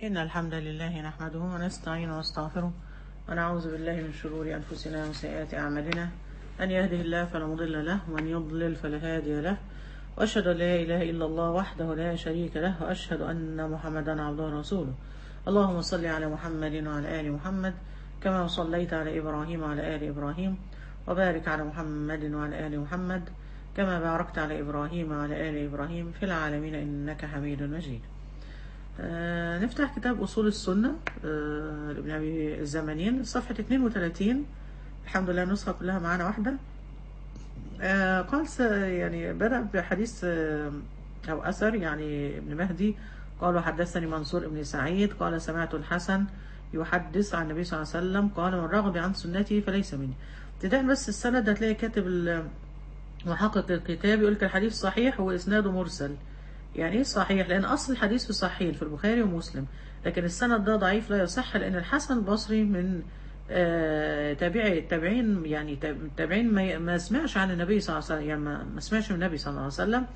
إن الحمد لله نحمده ونستعينه ونستغفره ونعوذ بالله من شرور أنفسنا وسيئات أعمالنا من يهده الله فلا مضل له ومن يضلل فلا هادي له وأشهد أن لا إله إلا الله وحده لا شريك له وأشهد أن محمدا عبده ورسوله اللهم صل على محمد وعلى آل محمد كما صليت على إبراهيم وعلى آل إبراهيم وبارك على محمد وعلى آل محمد كما باركت على إبراهيم وعلى آل إبراهيم في العالمين إنك حميد مجيد آه نفتح كتاب أصول السنة آه لابن أبي الزمانين صفحة 32 الحمد لله النسخة كلها معانا واحدة آه قال س- يعني بدأ بحديث آه أو أثر يعني ابن مهدي قال حدثني منصور بن سعيد قال سمعت الحسن يحدث عن النبي صلى الله عليه وسلم قال من رغب عن سنتي فليس مني ابتداء بس السند هتلاقي كاتب ال- محقق الكتاب يقول لك الحديث صحيح وإسناده مرسل يعني ايه صحيح لان اصل الحديث في الصحيحين في البخاري ومسلم لكن السند ده ضعيف لا يصح لان الحسن البصري من آه، تابعي التابعين يعني تاب- التابعين ما ما سمعش عن النبي صلى الله عليه وسلم يعني ما ما سمعش من النبي صلى الله عليه وسلم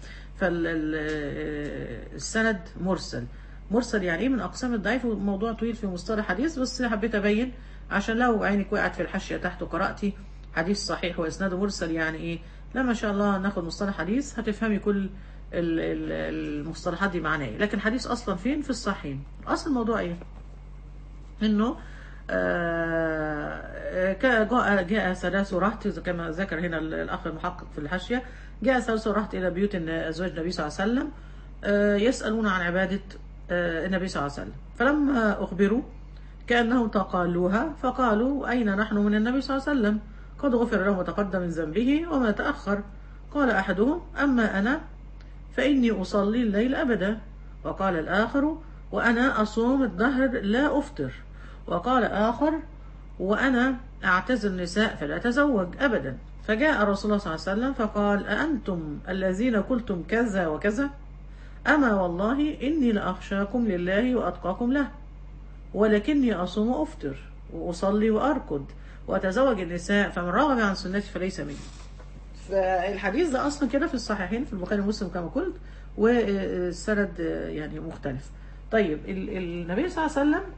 فالسند مرسل مرسل يعني ايه من اقسام الضعيف وموضوع طويل في مصطلح حديث بس حبيت ابين عشان لو عينك وقعت في الحاشيه تحت وقراتي حديث صحيح واسناده مرسل يعني ايه لا ما شاء الله ناخد مصطلح حديث هتفهمي كل ال- ال- المصطلحات دي معناه ايه لكن حديث اصلا فين في الصحيحين اصل الموضوع ايه انه آه، كا- جاء جاء ثلاث رهط كما ذكر هنا ال- الاخ المحقق في الحاشيه جاء ثلاث رهط الى بيوت الن- ازواج النبي صلى الله عليه وسلم آه، يسالون عن عباده آه، النبي صلى الله عليه وسلم فلما اخبروا كانهم تقالوها فقالوا اين نحن من النبي صلى الله عليه وسلم قد غفر له ما تقدم من ذنبه وما تاخر قال احدهم اما انا فإني أصلي الليل أبدا وقال الآخر وأنا أصوم الدهر لا أفطر وقال آخر وأنا أعتزل النساء فلا أتزوج أبدا فجاء رسول الله صلى الله عليه وسلم فقال أأنتم الذين قلتم كذا وكذا أما والله إني لأخشاكم لله وأتقاكم له ولكني أصوم وأفطر وأصلي وأركض وأتزوج النساء فمن رغب عن سنتي فليس مني فالحديث ده اصلا كده في الصحيحين في البخاري ومسلم كما قلت والسند يعني مختلف طيب ال- النبي صلى الله عليه وسلم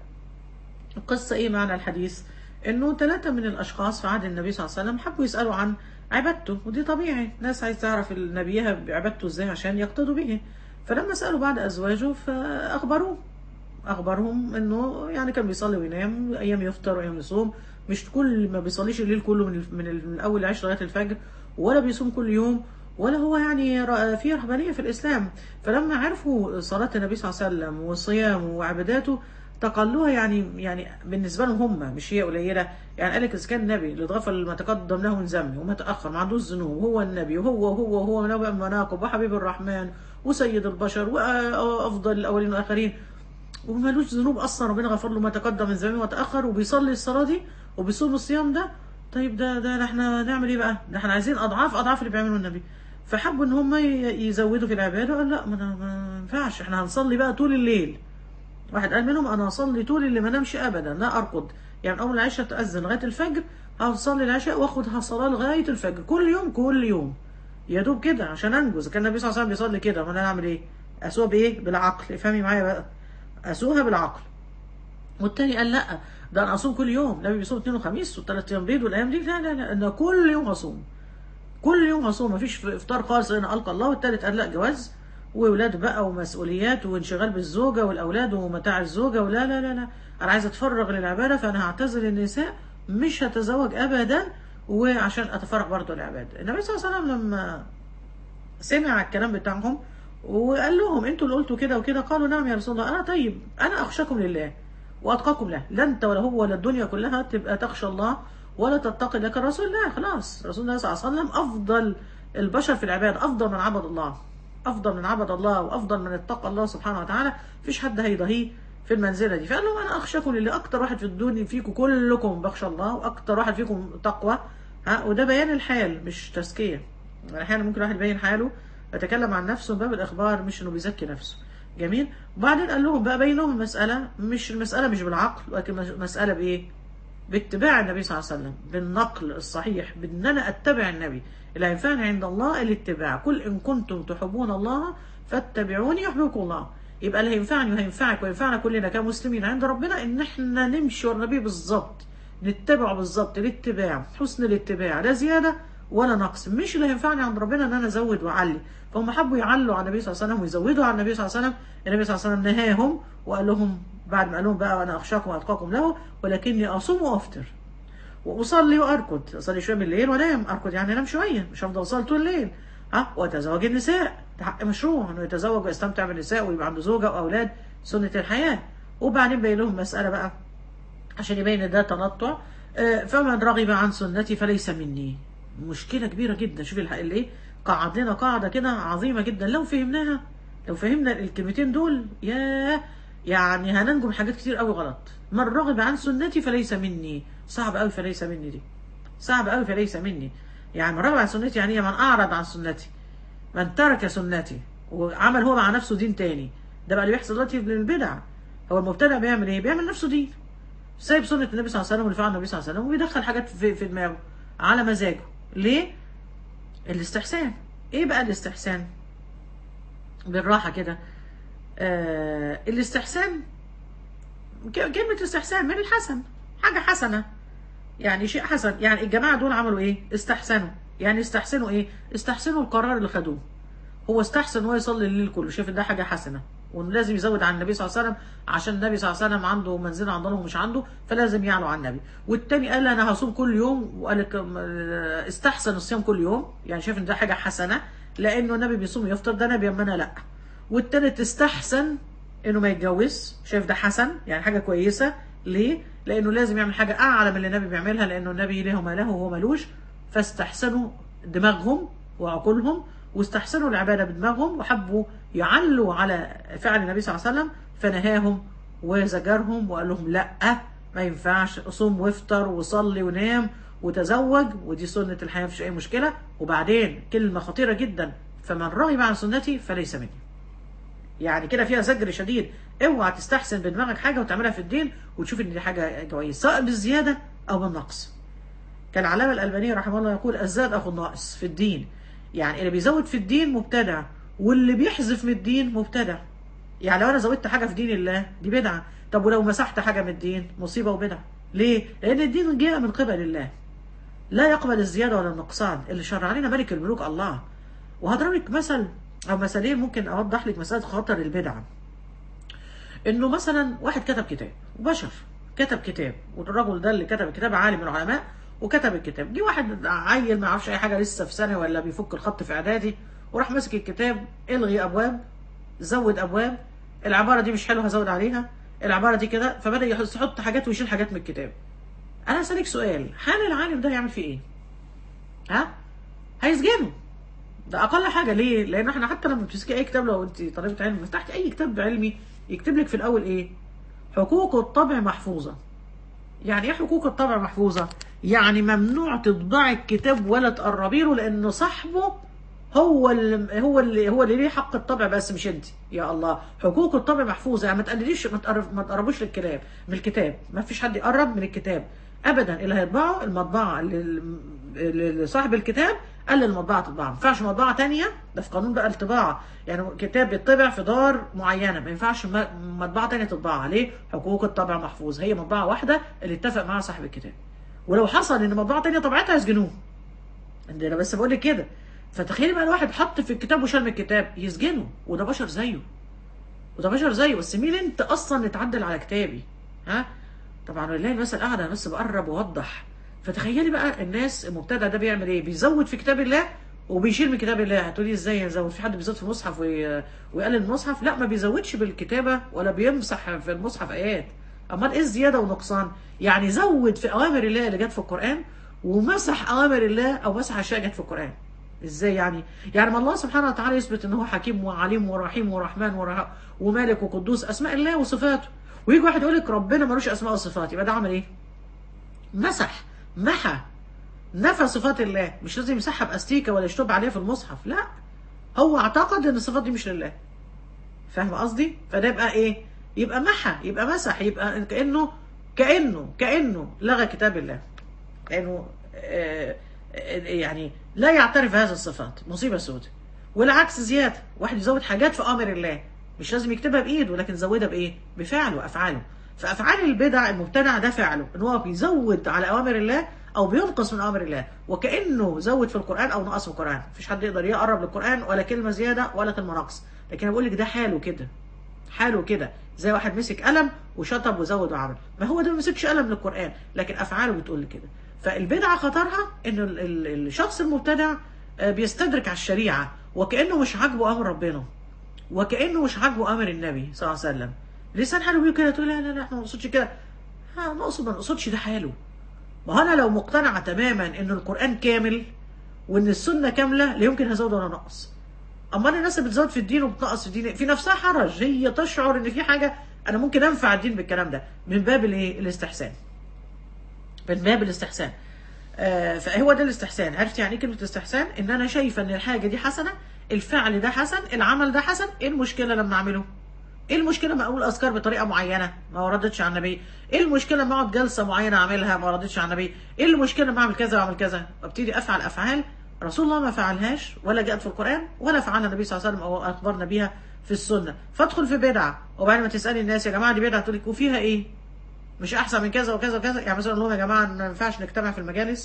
القصة ايه معنى الحديث انه ثلاثة من الاشخاص في عهد النبي صلى الله عليه وسلم حبوا يسألوا عن عبادته ودي طبيعي ناس عايز تعرف نبيها بعبادته ازاي عشان يقتدوا به فلما سألوا بعد ازواجه فاخبروه اخبرهم انه يعني كان بيصلي وينام ايام يفطر وايام يصوم مش كل ما بيصليش الليل كله من من, ال- من اول العشر لغايه الفجر ولا بيصوم كل يوم ولا هو يعني ر- في رهبانيه في الاسلام فلما عرفوا صلاه النبي صلى الله عليه وسلم وصيامه وعباداته تقلوها يعني يعني بالنسبه لهم هم مش هي قليله يعني قال لك اذا كان النبي اللي اتغفر ما تقدم له من ذنبه وما تاخر ما عندوش ذنوب هو النبي وهو هو هو نبأ المناقب وحبيب الرحمن وسيد البشر وافضل الاولين والاخرين ومالوش ذنوب اصلا ربنا غفر له ما تقدم من ذنبه وتاخر وبيصلي الصلاه دي وبيصوم الصيام ده طيب ده ده احنا نعمل ايه بقى؟ ده احنا عايزين اضعاف اضعاف اللي بيعمله النبي فحبوا ان هم ي- يزودوا في العباده قال لا ما أنا- ما ينفعش احنا هنصلي بقى طول الليل واحد قال منهم انا هصلي طول الليل ما نمشي ابدا لا ارقد يعني من اول العشاء تاذن لغايه الفجر هصلي العشاء واخد صلاه لغايه الفجر كل يوم كل يوم يا دوب كده عشان انجز كان النبي صلى الله عليه وسلم بيصلي كده ما انا اعمل ايه؟ اسوق بايه؟ بالعقل افهمي معايا بقى اسوقها بالعقل والتاني قال لا ده انا اصوم كل يوم النبي بيصوم اثنين وخميس وثلاث ايام بيض والايام دي لا لا لا انا كل يوم هصوم كل يوم هصوم مفيش افطار خالص انا القى الله والتالت قال لا جواز واولاد بقى ومسؤوليات وانشغال بالزوجه والاولاد ومتاع الزوجه ولا لا لا لا انا عايزه اتفرغ للعباده فانا هعتزل النساء مش هتزوج ابدا وعشان اتفرغ برضه للعباده النبي صلى الله عليه وسلم لما سمع الكلام بتاعهم وقال لهم انتوا اللي قلتوا كده وكده قالوا نعم يا رسول الله انا طيب انا اخشاكم لله واتقاكم له لا انت ولا هو ولا الدنيا كلها تبقى تخشى الله ولا تتقي لك رسول الله خلاص رسول الله صلى الله عليه وسلم افضل البشر في العباد افضل من عبد الله افضل من عبد الله وافضل من اتقى الله سبحانه وتعالى مفيش حد هيضاهيه في المنزله دي فقال لهم انا اخشاكم لله اكتر واحد في الدنيا فيكم كلكم بخشى الله واكتر واحد فيكم تقوى ها وده بيان الحال مش تزكيه يعني احيانا ممكن واحد يبين حاله يتكلم عن نفسه من باب الاخبار مش انه بيزكي نفسه جميل وبعدين قال لهم بقى بين لهم المساله مش المساله مش بالعقل ولكن مساله بايه باتباع النبي صلى الله عليه وسلم بالنقل الصحيح بان انا اتبع النبي اللي هينفعني عند الله الاتباع قل ان كنتم تحبون الله فاتبعوني يحببكم الله يبقى اللي هينفعني وهينفعك وينفعنا كلنا كمسلمين عند ربنا ان احنا نمشي ورا النبي بالظبط نتبعه بالظبط الاتباع حسن الاتباع لا زياده ولا نقص مش اللي هينفعني عند ربنا ان انا ازود واعلي فهم حبوا يعلوا على النبي صلى الله عليه وسلم ويزودوا على النبي صلى الله عليه وسلم النبي صلى الله عليه وسلم نهاهم وقال لهم بعد ما قال لهم بقى وانا اخشاكم واتقاكم له ولكني اصوم وافطر واصلي واركض اصلي شويه من الليل وانام اركض يعني انام شويه مش هفضل اصلي طول الليل ها واتزوج النساء ده حق مشروع انه يتزوج ويستمتع بالنساء ويبقى عنده زوجه واولاد سنه الحياه وبعدين بين لهم مساله بقى عشان يبين ده تنطع آه، فمن رغب عن سنتي فليس مني مشكله كبيره جدا شوف الحق اللي ايه قعد لنا قاعده كده عظيمه جدا لو فهمناها لو فهمنا الكلمتين دول يا يعني هننجو من حاجات كتير قوي غلط من رغب عن سنتي فليس مني صعب قوي فليس مني دي صعب قوي فليس مني يعني من رغب عن سنتي يعني إيه؟ من اعرض عن سنتي من ترك سنتي وعمل هو مع نفسه دين تاني ده بقى اللي بيحصل دلوقتي للبدع هو المبتدع بيعمل ايه بيعمل نفسه دين سايب سنه النبي صلى الله عليه وسلم واللي فعل النبي صلى الله عليه وسلم وبيدخل حاجات في, في دماغه على مزاجه ليه الاستحسان ايه بقى الاستحسان بالراحه كده آه الاستحسان ك- كلمه استحسان من الحسن حاجه حسنه يعني شيء حسن يعني الجماعه دول عملوا ايه استحسنوا يعني استحسنوا ايه استحسنوا القرار اللي خدوه هو استحسن هو يصلي الليل كله شايف إن ده حاجه حسنه وانه لازم يزود عن النبي صلى الله عليه وسلم عشان النبي صلى الله عليه وسلم عنده منزله عند الله ومش عنده فلازم يعلو عن النبي والتاني قال انا هصوم كل يوم وقال لك آه، استحسن الصيام كل يوم يعني شايف ان ده حاجه حسنه لانه النبي بيصوم يفطر ده نبي اما انا لا والتالت استحسن انه ما يتجوز شايف ده حسن يعني حاجه كويسه ليه لانه لازم يعمل حاجه اعلى من اللي النبي بيعملها لانه النبي له ما له وهو ملوش فاستحسنوا دماغهم وعقولهم واستحسنوا العباده بدماغهم وحبوا يعلوا على فعل النبي صلى الله عليه وسلم فنهاهم وزجرهم وقال لهم لا ما ينفعش صوم وافطر وصلي ونام وتزوج ودي سنه الحياه مفيش اي مشكله وبعدين كلمه خطيره جدا فمن رغب عن سنتي فليس مني يعني كده فيها زجر شديد اوعى تستحسن بدماغك حاجه وتعملها في الدين وتشوف ان دي حاجه كويسه سواء بالزياده او بالنقص كان العلامه الالباني رحمه الله يقول الزاد اخو الناقص في الدين يعني اللي بيزود في الدين مبتدع واللي بيحذف من الدين مبتدع يعني لو انا زودت حاجه في دين الله دي بدعه طب ولو مسحت حاجه من الدين مصيبه وبدعه ليه لان الدين جاء من قبل الله لا يقبل الزياده ولا النقصان اللي شرع علينا ملك الملوك الله وهضرب لك مثل او مثالين ممكن اوضح لك مساله خطر البدعه انه مثلا واحد كتب كتاب بشر كتب كتاب والرجل ده اللي كتب الكتاب عالم من العلماء وكتب الكتاب جه واحد عيل ما يعرفش اي حاجه لسه في سنه ولا بيفك الخط في اعدادي وراح ماسك الكتاب الغي ابواب زود ابواب العباره دي مش حلوه هزود عليها العباره دي كده فبدا يحط حاجات ويشيل حاجات من الكتاب انا اسالك سؤال حال العالم ده يعمل فيه ايه ها هيسجنه ده اقل حاجه ليه لان احنا حتى لما بتمسكي اي كتاب لو انت طالبه علم فتحتي اي كتاب علمي يكتب لك في الاول ايه حقوق الطبع محفوظه يعني ايه حقوق الطبع محفوظه يعني ممنوع تطبعي الكتاب ولا تقربي له لان صاحبه هو اللي هو اللي هو اللي ليه حق الطبع بس مش انت يا الله حقوق الطبع محفوظه يعني ما تقلليش ما تقرب ما تقربوش للكتاب من الكتاب ما فيش حد يقرب من الكتاب ابدا اللي هيطبعه المطبعه اللي اللي صاحب الكتاب قال للمطبعه تطبعه ما ينفعش مطبعه تانية ده في قانون بقى الطباعه يعني كتاب بيطبع في دار معينه ما ينفعش م- مطبعه تانية تطبعها ليه حقوق الطبع محفوظ هي مطبعه واحده اللي اتفق معاها صاحب الكتاب ولو حصل ان مطبعه تانية طبعتها يسجنوه ده انا بس بقول لك كده فتخيلي بقى الواحد حط في الكتاب وشال من الكتاب يسجنه وده بشر زيه وده بشر زيه بس مين انت اصلا تعدل على كتابي ها طبعا لله المثل الاعلى انا بس بقرب واوضح فتخيلي بقى الناس المبتدع ده بيعمل ايه بيزود في كتاب الله وبيشيل من كتاب الله هتقولي ازاي يزود في حد بيزود في المصحف وي- ويقلل المصحف لا ما بيزودش بالكتابه ولا بيمسح في المصحف ايات امال ايه الزياده والنقصان يعني زود في اوامر الله اللي جت في القران ومسح اوامر الله او مسح اشياء جت في القران ازاي يعني يعني ما الله سبحانه وتعالى يثبت ان هو حكيم وعليم ورحيم ورحمن ورح... ومالك وقدوس اسماء الله وصفاته ويجي واحد يقول لك ربنا ملوش اسماء وصفات يبقى ده عمل ايه مسح محى نفى صفات الله مش لازم يمسحها باستيكه ولا يشطب عليها في المصحف لا هو اعتقد ان الصفات دي مش لله فاهم قصدي فده يبقى ايه يبقى محى يبقى مسح يبقى كانه كانه كانه لغى كتاب الله كانه آه آه، يعني لا يعترف بهذه الصفات مصيبه سوداء والعكس زياده واحد يزود حاجات في امر الله مش لازم يكتبها بايده ولكن زودها بايه بفعله وافعاله فافعال البدع المبتدع ده فعله ان هو بيزود على اوامر الله او بينقص من اوامر الله وكانه زود في القران او نقص في القران مفيش حد يقدر يقرب للقران ولا كلمه زياده ولا كلمه نقص لكن انا بقول لك ده حاله كده حاله كده زي واحد مسك قلم وشطب وزود وعمل ما هو ده ما مسكش قلم للقران لكن افعاله بتقول لي كده فالبدعه خطرها ان ال- ال- الشخص المبتدع آه، بيستدرك على الشريعه وكانه مش عاجبه امر ربنا وكانه مش عاجبه امر النبي صلى الله عليه وسلم لسان حاله بيقول كده تقول لا لا لا احنا ما نقصدش كده ها نقصد ما نقصدش ده حاله ما هو انا لو مقتنعه تماما ان القران كامل وان السنه كامله لا يمكن هزود ولا نقص اما انا الناس اللي بتزود في الدين وبتنقص في الدين في نفسها حرج هي تشعر ان في حاجه انا ممكن انفع الدين بالكلام ده من باب الايه الاستحسان من باب الاستحسان آه فهو ده الاستحسان عرفت يعني ايه كلمه الاستحسان ان انا شايفه ان الحاجه دي حسنه الفعل ده حسن العمل ده حسن ايه المشكله لما اعمله ايه المشكله ما اقول اذكار بطريقه معينه ما وردتش عن النبي ايه المشكله ما اقعد جلسه معينه اعملها ما وردتش عن النبي ايه المشكله ما اعمل كذا واعمل كذا وابتدي افعل افعال رسول الله ما فعلهاش ولا جاءت في القران ولا فعلها النبي صلى الله عليه وسلم او اخبرنا بيها في السنه فادخل في بدعه وبعد ما تسالي الناس يا جماعه دي بدعه تقول لك وفيها ايه مش احسن من كذا وكذا وكذا يعني مثلا لهم يا جماعه ما ينفعش نجتمع في المجالس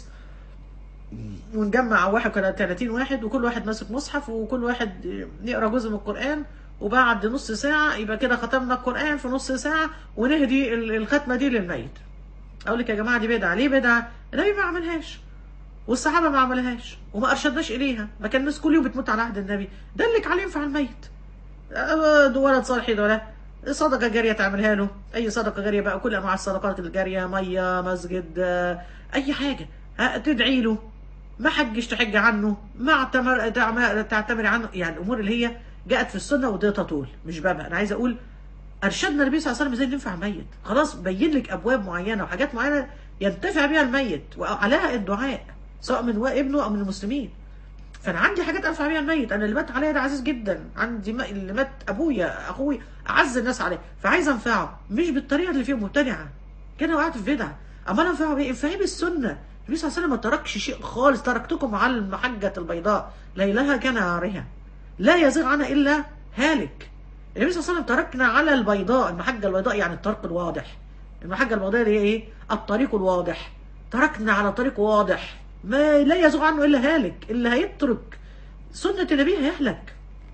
ونجمع واحد كده 30 واحد وكل واحد ماسك مصحف وكل واحد يقرا جزء من القران وبعد نص ساعه يبقى كده ختمنا القران في نص ساعه ونهدي ال- الختمه دي للميت اقول لك يا جماعه دي بدعه ليه بدعه النبي ما عملهاش والصحابه ما عملهاش وما ارشدناش اليها ما كان الناس كل يوم بتموت على عهد النبي دلك عليه ينفع الميت آه، ده ولد صالح ده ولا صدقة جارية تعملها له أي صدقة جارية بقى كل أنواع الصدقات الجارية مية مسجد آه، أي حاجة ها، تدعي له ما حجش تحج عنه ما اعتمر تعم- تعتمر عنه يعني الأمور اللي هي جاءت في السنة ودي تطول مش بابها أنا عايزة أقول أرشدنا النبي صلى الله عليه وسلم إزاي ننفع الميت خلاص بين لك أبواب معينة وحاجات معينة ينتفع بها الميت وعليها الدعاء سواء من ابنه أو من المسلمين فانا عندي حاجات انفع بيها الميت انا اللي مات عليا ده عزيز جدا عندي ما اللي مات ابويا اخوي اعز الناس عليه فعايز انفعه مش بالطريقه اللي فيها مبتدعه كده وقعت في بدعه اما انا انفعه بايه انفعيه بالسنه النبي صلى الله عليه وسلم ما تركش شيء خالص تركتكم على المحجه البيضاء ليلها كنهارها لا يزيغ عنها الا هالك النبي صلى الله عليه وسلم تركنا على البيضاء المحجه البيضاء يعني الطريق الواضح المحجه البيضاء اللي هي ايه الطريق الواضح تركنا على طريق واضح ما لا يزغ عنه الا هالك اللي هيترك سنه النبي هيهلك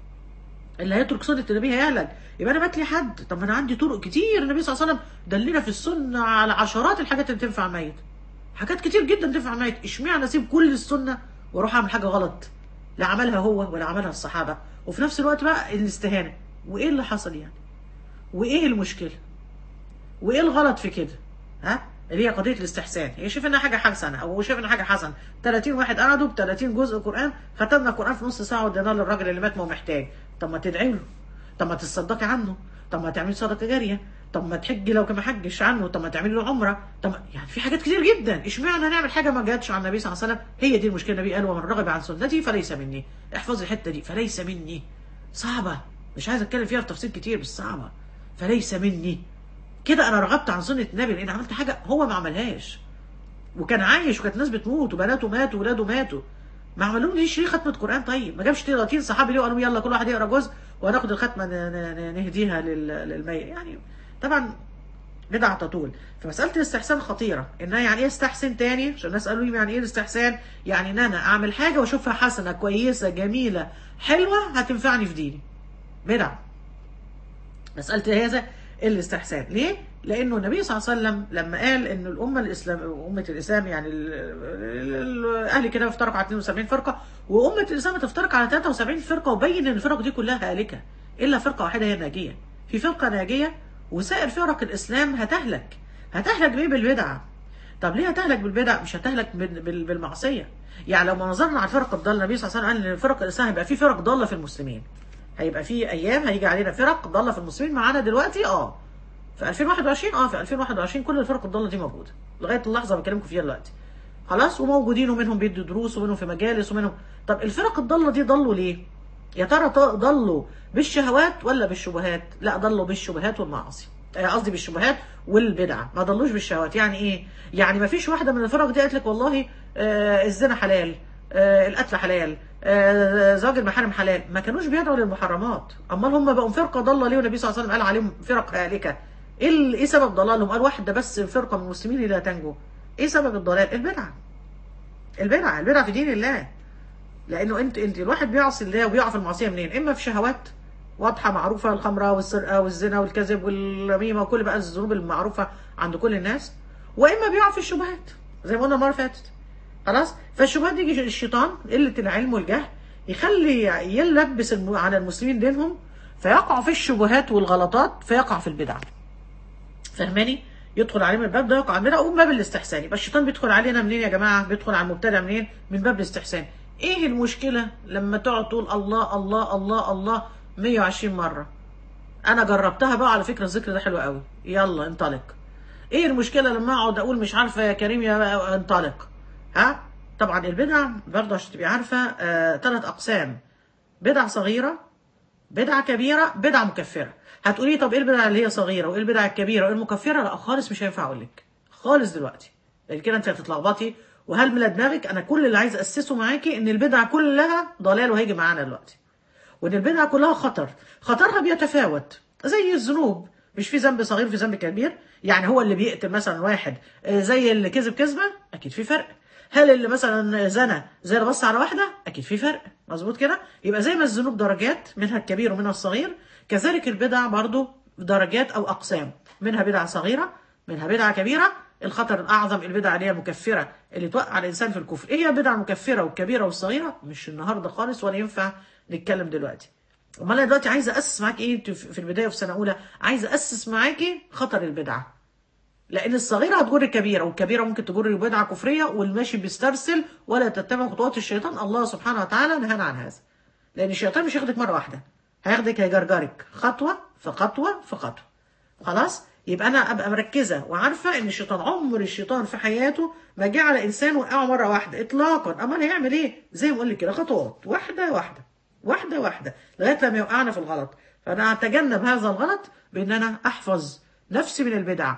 اللي هيترك سنه النبي هيهلك يبقى انا مات لي حد طب ما انا عندي طرق كتير النبي صلى الله عليه وسلم دلنا في السنه على عشرات الحاجات اللي تنفع الميت حاجات كتير جدا تنفع الميت اشمعنى اسيب كل السنه واروح اعمل حاجه غلط لا عملها هو ولا عملها الصحابه وفي نفس الوقت بقى الاستهانه وايه اللي حصل يعني وايه المشكله وايه الغلط في كده ها اللي هي قضيه الاستحسان هي شايف انها حاجه حسنه او هو شايف انها حاجه حسنه 30 واحد قعدوا ب 30 جزء قران ختمنا القران في نص ساعه واديناه للراجل اللي مات ما هو محتاج طب ما تدعي له طب ما تصدقي عنه طب ما تعملي صدقه جاريه طب ما تحجي لو كان ما حجش عنه طب ما تعملي له عمره طب ما- يعني في حاجات كتير جدا اشمعنى نعمل حاجه ما جاتش عن النبي صلى الله عليه وسلم هي دي المشكله النبي قال ومن رغب عن سنتي فليس مني احفظ الحته دي فليس مني صعبه مش عايز اتكلم فيها في تفصيل كتير بس صعبه فليس مني كده انا رغبت عن سنه النبي لان عملت حاجه هو ما عملهاش وكان عايش وكانت ناس بتموت وبناته ماتوا وولاده ماتوا ما عملوا ليش ليه ختمه قران طيب ما جابش 30 صحابي ليه وقالوا يلا كل واحد يقرا جزء وهناخد الختمه ن- ن- ن- نهديها لل- للميت يعني طبعا بدعة تطول فمسألة الاستحسان خطيرة إنها يعني إيه استحسن تاني عشان الناس قالوا لي يعني إيه الاستحسان يعني إن أنا أعمل حاجة وأشوفها حسنة كويسة جميلة حلوة هتنفعني في ديني بدعة مسألة هذا الاستحسان ليه؟ لأنه النبي صلى الله عليه وسلم لما قال إن الأمة الإسلام أمة الإسلام يعني ال- ال- ال- أهل كده افترقوا على 72 فرقة وأمة الإسلام تفترق على 73 فرقة وبين إن الفرق دي كلها هالكة إلا فرقة واحدة هي الناجية في فرقة ناجية وسائر فرق الإسلام هتهلك هتهلك بإيه بالبدعة طب ليه هتهلك بالبدع مش هتهلك بال- بال- بالمعصية يعني لو ما نظرنا على الفرق الضالة النبي صلى الله عليه وسلم قال ان فرق الإسلام هيبقى في فرق ضالة في المسلمين هيبقى في أيام هيجي علينا فرق ضالة في المسلمين معانا دلوقتي اه في 2021 اه في 2021 كل الفرق الضالة دي موجودة لغاية اللحظة اللي بكلمكم فيها دلوقتي خلاص وموجودين ومنهم بيدوا دروس ومنهم في مجالس ومنهم طب الفرق الضالة دي ضلوا ليه؟ يا ترى ط- ضلوا بالشهوات ولا بالشبهات؟ لا ضلوا بالشبهات والمعاصي آه، قصدي بالشبهات والبدعة ما ضلوش بالشهوات يعني ايه؟ يعني ما فيش واحدة من الفرق دي قالت لك والله آه الزنا حلال آه القتل حلال آه، زواج المحارم حلال ما كانوش بيدعوا للمحرمات امال هم بقوا فرقه ضاله ليه والنبي صلى الله عليه وسلم قال عليهم فرق هالكه ايه ال- ايه سبب ضلالهم قال واحده بس فرقه من المسلمين اللي لا تنجو ايه سبب الضلال البدعه البدعه البدعه في دين الله لانه انت انت الواحد بيعصي الله وبيقع في المعصيه منين اما في شهوات واضحه معروفه الخمره والسرقه والزنا والكذب والنميمه وكل بقى الذنوب المعروفه عند كل الناس واما بيقع في الشبهات زي ما قلنا المره اللي فاتت خلاص فالشبهات يجي الشيطان قله العلم والجهل يخلي يلبس الم- على المسلمين دينهم فيقعوا في الشبهات والغلطات فيقع في البدع فاهماني يدخل عليه من الباب ده يقع عندنا ومن باب الاستحسان يبقى الشيطان بيدخل علينا منين يا جماعه بيدخل على المبتدع منين من باب الاستحسان ايه المشكله لما تقعد تقول الله الله الله الله 120 مره انا جربتها بقى على فكره الذكر ده حلو قوي يلا انطلق ايه المشكله لما اقعد اقول مش عارفه يا كريم يا انطلق ها طبعا البدع برضه عشان تبقي عارفه آه ثلاث اقسام بدع صغيره بدعه كبيره بدعه مكفره هتقولي طب ايه البدعه اللي هي صغيره وايه البدعه الكبيره وايه المكفره لا خالص مش هينفع اقول لك خالص دلوقتي لان كده انت هتتلخبطي وهل من دماغك انا كل اللي عايز اسسه معاكي ان البدع كلها ضلال وهيجي معانا دلوقتي وان البدعه كلها خطر خطرها بيتفاوت زي الذنوب مش في ذنب صغير في ذنب كبير يعني هو اللي بيقتل مثلا واحد آه، زي اللي كذب كذبه اكيد في فرق هل اللي مثلا زنى زي اللي بص على واحده اكيد في فرق مظبوط كده يبقى زي ما الذنوب درجات منها الكبير ومنها الصغير كذلك البدع برضو درجات او اقسام منها بدعه صغيره منها بدعه كبيره الخطر الاعظم البدعه اللي هي المكفره اللي توقع الانسان في الكفر ايه هي البدعه المكفره والكبيره والصغيره مش النهارده خالص ولا ينفع نتكلم دلوقتي امال انا دلوقتي عايزه اسس معاكي ايه انت في البدايه في سنه اولى عايزه اسس معاكي خطر البدعه لان الصغيره هتجر الكبيره والكبيره ممكن تجر البدعه كفريه والماشي بيسترسل ولا تتبع خطوات الشيطان الله سبحانه وتعالى نهانا عن هذا لان الشيطان مش هياخدك مره واحده هياخدك هيجرجرك خطوه فخطوه فخطوه خلاص يبقى انا ابقى مركزه وعارفه ان الشيطان عمر الشيطان في حياته ما جه على انسان وقعه مره واحده اطلاقا امال هيعمل ايه زي ما اقول لك كده خطوات واحده واحده واحده واحده لغايه لما يوقعنا في الغلط فانا اتجنب هذا الغلط بان انا احفظ نفسي من البدع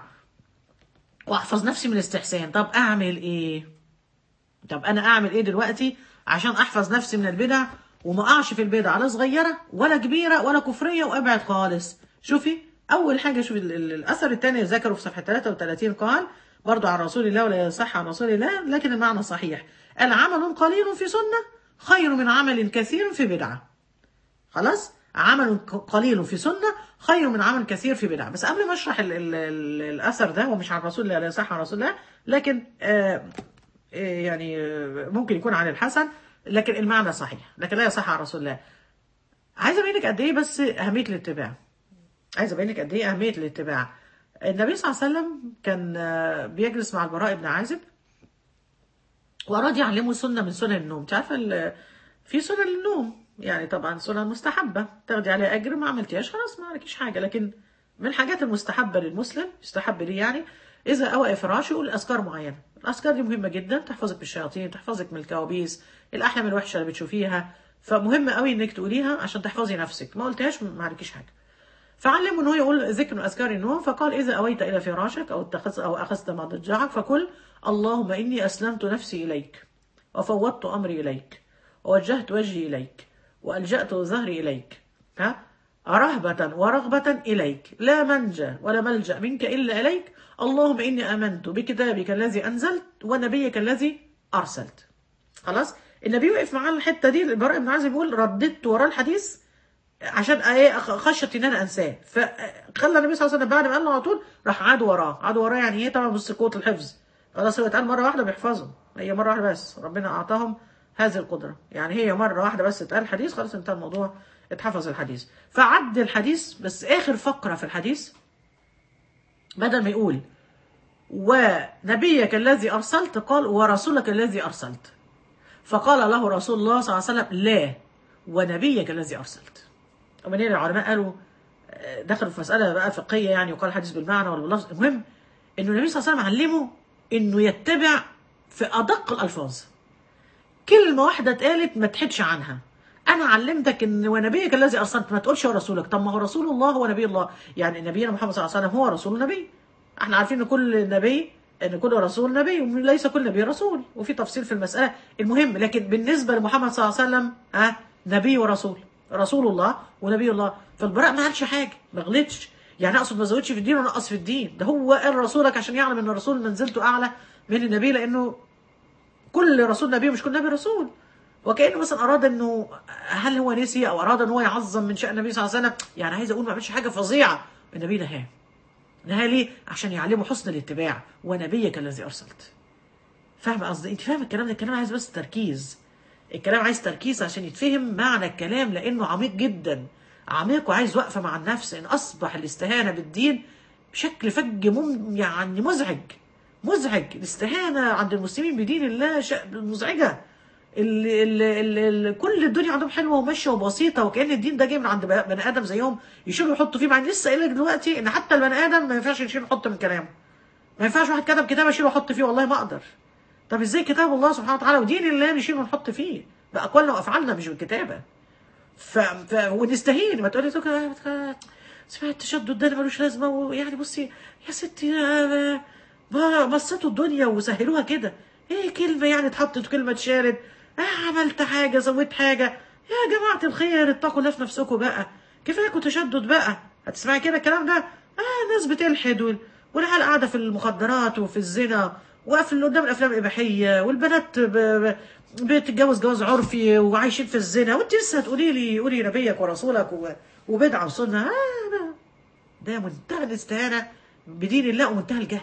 واحفظ نفسي من الاستحسان طب اعمل ايه طب انا اعمل ايه دلوقتي عشان احفظ نفسي من البدع وما اقعش في البدع لا صغيره ولا كبيره ولا كفريه وابعد خالص شوفي اول حاجه شوفي ال- ال- الاثر الثاني ذكره في صفحه 33 قال برضو عن رسول الله ولا يصح عن رسول الله لكن المعنى صحيح العمل قليل في سنه خير من عمل كثير في بدعه خلاص عمل ق- قليل في سنة خير من عمل كثير في بدعة بس قبل ما اشرح ال ال ال الأثر ده هو مش عن رسول الله لا يصح عن رسول الله لكن آه آه، يعني آه، ممكن يكون عن الحسن لكن المعنى صحيح لكن لا يصح عن رسول الله عايزة أبين لك قد إيه بس أهمية الاتباع عايزة أبين لك قد إيه أهمية الاتباع النبي صلى الله عليه وسلم كان آه، بيجلس مع البراء بن عازب وأراد يعلمه سنة من سنن النوم انت عارفة ال- في سنن النوم يعني طبعا سنن مستحبة تاخدي عليها أجر ما عملتيهاش خلاص ما عليكيش حاجة لكن من الحاجات المستحبة للمسلم يستحب ليه يعني إذا أوى فراشه يقول أذكار معينة الأذكار دي مهمة جدا تحفظك من الشياطين تحفظك من الكوابيس الأحلام الوحشة اللي بتشوفيها فمهم قوي إنك تقوليها عشان تحفظي نفسك ما قلتهاش ما عليكيش حاجة فعلمه ان هو يقول ذكر من اذكار النوم فقال اذا اويت الى فراشك او اتخذت او اخذت مضجعك فقل اللهم اني اسلمت نفسي اليك وفوضت امري اليك ووجهت وجهي اليك والجات ظهري اليك ها رهبة ورغبة إليك لا منجى ولا ملجأ منك إلا إليك اللهم إني آمنت بكتابك الذي أنزلت ونبيك الذي أرسلت خلاص النبي وقف معاه الحتة دي البراء بن عازب بيقول رددت وراه الحديث عشان ايه خشت ان انا انساه فخلى النبي صلى الله عليه وسلم بعد ما قال له على طول راح عاد وراه عاد وراه يعني ايه طبعا بص قوه الحفظ خلاص هو اتقال مره واحده بيحفظهم هي مره واحده بس ربنا اعطاهم هذه القدره يعني هي مره واحده بس اتقال الحديث خلاص انتهى الموضوع اتحفظ الحديث فعد الحديث بس اخر فقره في الحديث بدل ما يقول ونبيك الذي ارسلت قال ورسولك الذي ارسلت فقال له رسول الله صلى الله عليه وسلم لا ونبيك الذي ارسلت ومن هنا العلماء قالوا آه، دخلوا في مسألة بقى فقهية يعني وقال الحديث بالمعنى ولا باللفظ المهم إنه النبي صلى الله عليه وسلم علمه إنه يتبع في أدق الألفاظ كلمة واحدة اتقالت ما تحدش عنها أنا علمتك إن ونبيك الذي أرسلت ما تقولش هو رسولك طب ما هو رسول الله هو نبي الله يعني نبينا محمد صلى الله عليه وسلم هو رسول النبي احنا عارفين إن كل نبي ان كل رسول نبي وليس كل نبي رسول وفي تفصيل في المساله المهم لكن بالنسبه لمحمد صلى الله عليه وسلم ها نبي ورسول رسول الله ونبي الله فالبراء ما قالش حاجه ما غلطش يعني اقصد ما زودش في الدين ونقص في الدين ده هو قال رسولك عشان يعلم ان الرسول منزلته اعلى من النبي لانه كل رسول نبي مش كل نبي رسول وكانه مثلا اراد انه هل هو نسي او اراد ان هو يعظم من شان النبي صلى الله عليه وسلم يعني عايز اقول ما عملش حاجه فظيعه النبي نهاه نهاه ليه عشان يعلمه حسن الاتباع ونبيك الذي ارسلت فاهم قصدي انت فاهم الكلام ده الكلام عايز بس تركيز الكلام عايز تركيز عشان يتفهم معنى الكلام لانه عميق جدا عميق وعايز وقفه مع النفس ان اصبح الاستهانه بالدين بشكل فج مم يعني مزعج مزعج الاستهانه عند المسلمين بدين الله ش... مزعجه ال ال ال ال كل الدنيا عندهم حلوه وماشيه وبسيطه وكان الدين ده جاي من عند بني ادم زيهم يشيلوا يحطوا فيه مع إن لسه قايل لك دلوقتي ان حتى البني ادم ما ينفعش يشيل يحط من كلامه ما ينفعش واحد كتب كتاب اشيله واحط فيه والله ما اقدر طب ازاي كتاب الله سبحانه وتعالى ودين الله نشيل ونحط فيه باقوالنا وافعالنا مش بالكتابه ف... ف... ونستهين ما تقولي تقول سمعت التشدد ده ملوش لازمه ويعني بصي يا ستي آه، ما بسطوا الدنيا وسهلوها كده ايه كلمه يعني اتحطت كلمه اتشالت اه عملت حاجه سويت حاجه يا جماعه الخير اتقوا الله في نفسكم بقى كفايكوا تشدد بقى هتسمعي كده الكلام ده اه ناس بتلحد وال... والعيال قاعده في المخدرات وفي الزنا وقف قدام الافلام الاباحيه والبنات ب... ب... بتتجوز جواز عرفي وعايشين في الزنا وانت لسه هتقولي لي قولي نبيك ورسولك و... وبدعه وسنه آه ده منتهى الاستهانه بدين الله ومنتهى الجهل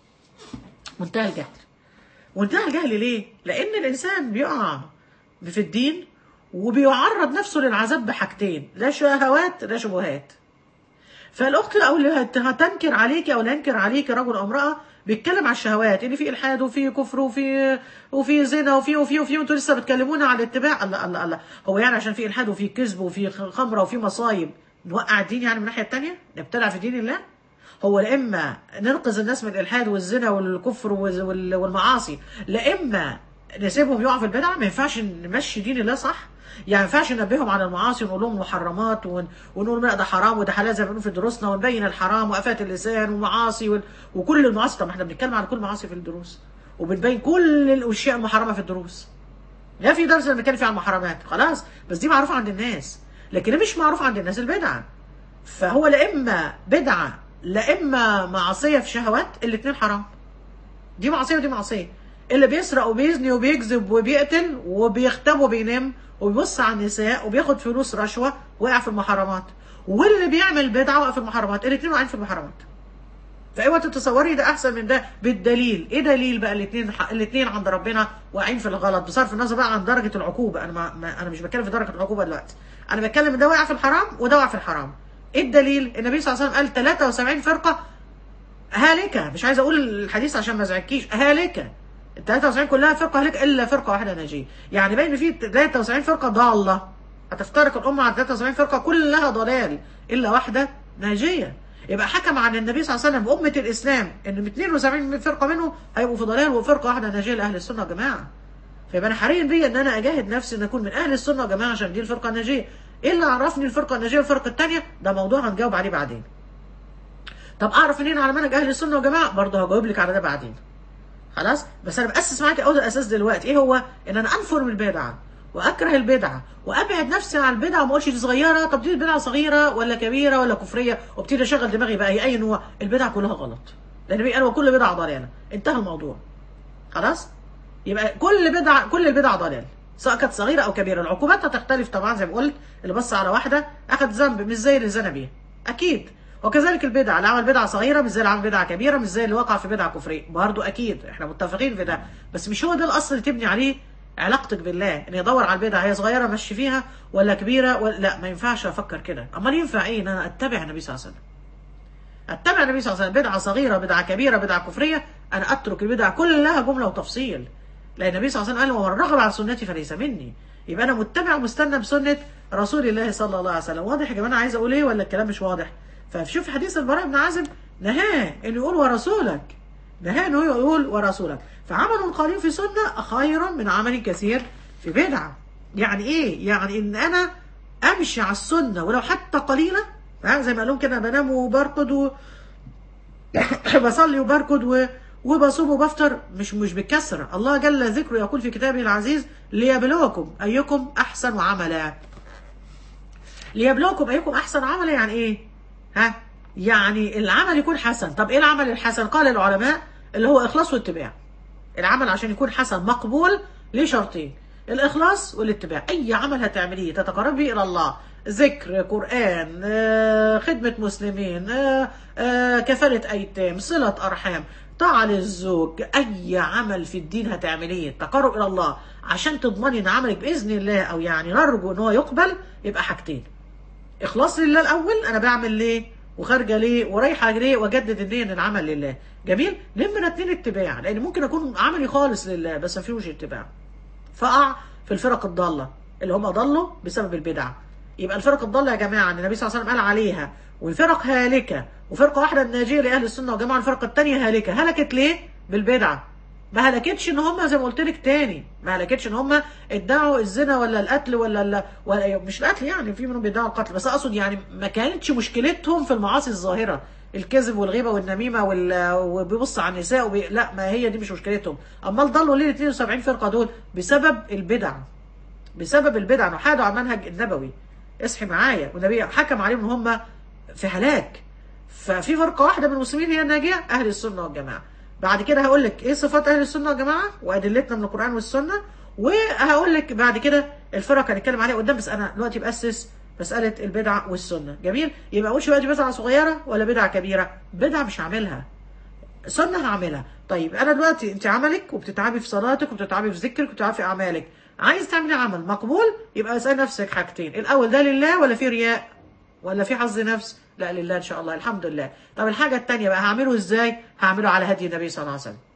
منتهى الجهل منتهى الجهل ليه؟ لأن الإنسان بيقع في الدين وبيعرض نفسه للعذاب بحاجتين لا شهوات لا شبهات فالأخت أو اللي هت- هتنكر عليكي أو اللي هينكر عليكي رجل أو امرأة بيتكلم على الشهوات ان في الحاد وفي كفر وفي وفي زنا وفي وفي وفي وانتوا لسه بتكلمونا على الاتباع الله الله الله هو يعني عشان في الحاد وفي كذب وفي خمره وفي مصايب نوقع الدين يعني من الناحيه الثانيه نبتلع في دين الله هو لا اما ننقذ الناس من الالحاد والزنا والكفر وال- وال- والمعاصي لا اما نسيبهم يقعوا في البدع ما ينفعش نمشي دين الله صح يعني ما ينفعش ننبههم على المعاصي ونقول لهم محرمات ون... ونقول لا ده حرام وده حلال زي ما بنقول في دروسنا ونبين الحرام وافات اللسان ومعاصي وال... وكل المعاصي طب ما احنا بنتكلم على كل المعاصي في الدروس وبنبين كل الاشياء المحرمه في الدروس لا في درس بنتكلم فيه عن المحرمات خلاص بس دي معروفه عند الناس لكن اللي مش معروف عند الناس البدعه فهو لا اما بدعه لا اما معصيه في شهوات الاثنين حرام دي معصيه ودي معصيه اللي بيسرق وبيزني وبيكذب وبيقتل وبيغتاب وبينام وبيبص على النساء وبياخد فلوس رشوه وقع في المحرمات واللي بيعمل بدعه وقع في المحرمات الاثنين واقعين في المحرمات فاوعى تتصوري ده احسن من ده بالدليل ايه دليل بقى الاثنين الاثنين عند ربنا واقعين في الغلط بصرف النظر بقى عن درجه العقوبه انا ما ما انا مش بتكلم في درجه العقوبه دلوقتي انا بتكلم ان ده واقع في الحرام وده واقع في الحرام ايه الدليل النبي صلى الله عليه وسلم قال 73 فرقه هالكه مش عايز اقول الحديث عشان ما ازعجكيش هالكه ال 73 كلها فرقه هالكه الا فرقه واحده ناجيه يعني باين في 73 فرقه ضاله هتفترق الامه على 73 فرقه كلها ضلال الا واحده ناجيه يبقى حكم عن النبي صلى الله عليه وسلم بأمة الإسلام إن 72 فرقة منهم هيبقوا في ضلال وفرقة واحدة ناجية لأهل السنة والجماعة. فيبقى أنا حري بيا إن أنا أجاهد نفسي إن أكون من أهل السنة والجماعة عشان دي الفرقة الناجية. إيه اللي عرفني الفرقة الناجية والفرقة الثانية؟ ده موضوع هنجاوب عليه بعدين. طب أعرف منين على منهج أهل السنة والجماعة؟ برضه هجاوب لك على ده بعدين. خلاص؟ بس أنا بأسس معاكي أول الأساس دلوقتي إيه هو؟ إن أنا أنفر من البدعة. واكره البدعه وابعد نفسي عن البدعه وما اقولش دي صغيره طب دي البدعه صغيره ولا كبيره ولا كفريه وابتدي اشغل دماغي بقى هي اي نوع البدعه كلها غلط لان بي- انا وكل بدعه ضلاله انتهى الموضوع خلاص يبقى كل بدعه كل البدع ضلال سواء كانت صغيره او كبيره العقوبات هتختلف طبعا زي ما قلت اللي بص على واحده اخذ ذنب مش زي اللي زنى بيها اكيد وكذلك البدعه اللي عمل بدعه صغيره مش زي اللي عمل بدعه كبيره مش زي اللي وقع في بدعه كفريه برضه اكيد احنا متفقين في ده بس مش هو ده الاصل اللي تبني عليه علاقتك بالله ان يدور على البدعه هي صغيره مشي فيها ولا كبيره ولا لا ما ينفعش افكر كده امال ينفع ايه ان انا اتبع النبي صلى الله عليه وسلم اتبع النبي صلى الله عليه وسلم بدعه صغيره بدعه كبيره بدعه كفريه انا اترك البدع كلها جمله وتفصيل لان النبي صلى الله عليه وسلم قال ومن رغب عن سنتي فليس مني يبقى انا متبع ومستنى بسنه رسول الله صلى الله عليه وسلم واضح يا جماعه انا عايز اقول ايه ولا الكلام مش واضح فشوف حديث البراء بن عازب نهاه انه يقول ورسولك نهاه انه يقول ورسولك فعمل قليل في سنه خير من عمل كثير في بدعه يعني ايه يعني ان انا امشي على السنه ولو حتى قليله ها زي ما قال لهم كده بنام وبرقد و... بصلي وبركض و... وبصوم وبفطر مش مش بالكسره الله جل ذكره يقول في كتابه العزيز ليبلوكم ايكم احسن عملا ليبلوكم ايكم احسن عملا يعني ايه ها يعني العمل يكون حسن طب ايه العمل الحسن قال العلماء اللي هو اخلاص واتباع العمل عشان يكون حسن مقبول ليه شرطين الاخلاص والاتباع اي عمل هتعمليه تتقربي الى الله ذكر قران آه، خدمه مسلمين آه، آه، كفاله ايتام صله ارحام طاعه للزوج اي عمل في الدين هتعمليه تقرب الى الله عشان تضمني ان عملك باذن الله او يعني نرجو ان هو يقبل يبقى حاجتين اخلاص لله الاول انا بعمل ليه وخارجه ليه ورايحه ليه واجدد النيه ان العمل لله جميل نمره اتنين اتباع لان ممكن اكون عملي خالص لله بس ما فيهوش اتباع فاقع في الفرق الضاله اللي هم ضلوا بسبب البدع يبقى الفرق الضاله يا جماعه ان النبي صلى الله عليه وسلم قال عليها والفرق هالكه وفرقه واحده الناجيه لاهل السنه والجماعه الفرقه الثانيه هالكه هلكت ليه بالبدعه ما هلكتش ان هم زي ما قلت لك تاني ما هلكتش ان هم ادعوا الزنا ولا القتل ولا, ولا, ولا مش القتل يعني في منهم بيدعوا القتل بس اقصد يعني ما كانتش مشكلتهم في المعاصي الظاهره الكذب والغيبه والنميمه وال... وبيبص على النساء وبي... لا ما هي دي مش مشكلتهم امال ضلوا ليه ال 72 فرقه دول بسبب البدع بسبب البدع انه حادوا على المنهج النبوي اصحي معايا والنبي حكم عليهم ان هم في هلاك ففي فرقه واحده من المسلمين هي الناجيه اهل السنه والجماعه بعد كده هقول لك ايه صفات اهل السنه والجماعه وادلتنا من القران والسنه وهقول لك بعد كده الفرق هنتكلم عليها قدام بس انا دلوقتي باسس مساله البدع والسنه جميل يبقى اقولش بقى دي بدعه صغيره ولا بدعه كبيره بدعه مش هعملها سنه هعملها طيب انا دلوقتي انت عملك وبتتعبي في صلاتك وبتتعبي في ذكرك وبتتعبي في اعمالك عايز تعملي عمل مقبول يبقى اسال نفسك حاجتين الاول ده لله ولا في رياء ولا في حظ نفس لا لله ان شاء الله الحمد لله طب الحاجه الثانيه بقى هعمله ازاي هعمله على هدي النبي صلى الله عليه وسلم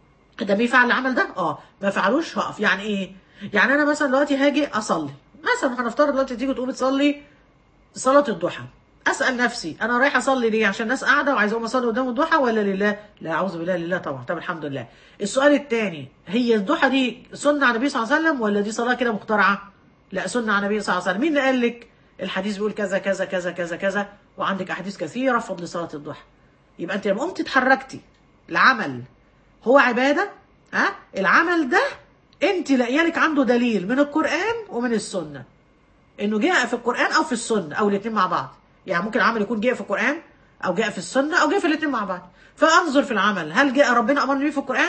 ده بيفعل العمل ده اه ما فعلوش هقف يعني ايه يعني انا مثلا دلوقتي هاجي اصلي مثلا هنفترض دلوقتي تيجي تقومي تصلي صلاه الضحى اسال نفسي انا رايحه اصلي ليه عشان الناس قاعده وعايزه اقوم اصلي قدام الضحى ولا لله لا اعوذ بالله لله طبعا طب الحمد لله السؤال الثاني هي الضحى دي سنه على النبي صلى الله عليه وسلم ولا دي صلاه كده مخترعه لا سنه على النبي صلى الله عليه وسلم مين اللي قال لك الحديث بيقول كذا كذا كذا كذا كذا وعندك احاديث كثيره في فضل صلاه الضحى يبقى انت لما قمت اتحركتي العمل هو عباده ها العمل ده انت لاقيالك عنده دليل من القران ومن السنه انه جاء في القران او في السنه او الاثنين مع بعض يعني ممكن العمل يكون جاء في القران او جاء في السنه او جاء في الاثنين مع بعض فانظر في العمل هل جاء ربنا امرني بيه في القران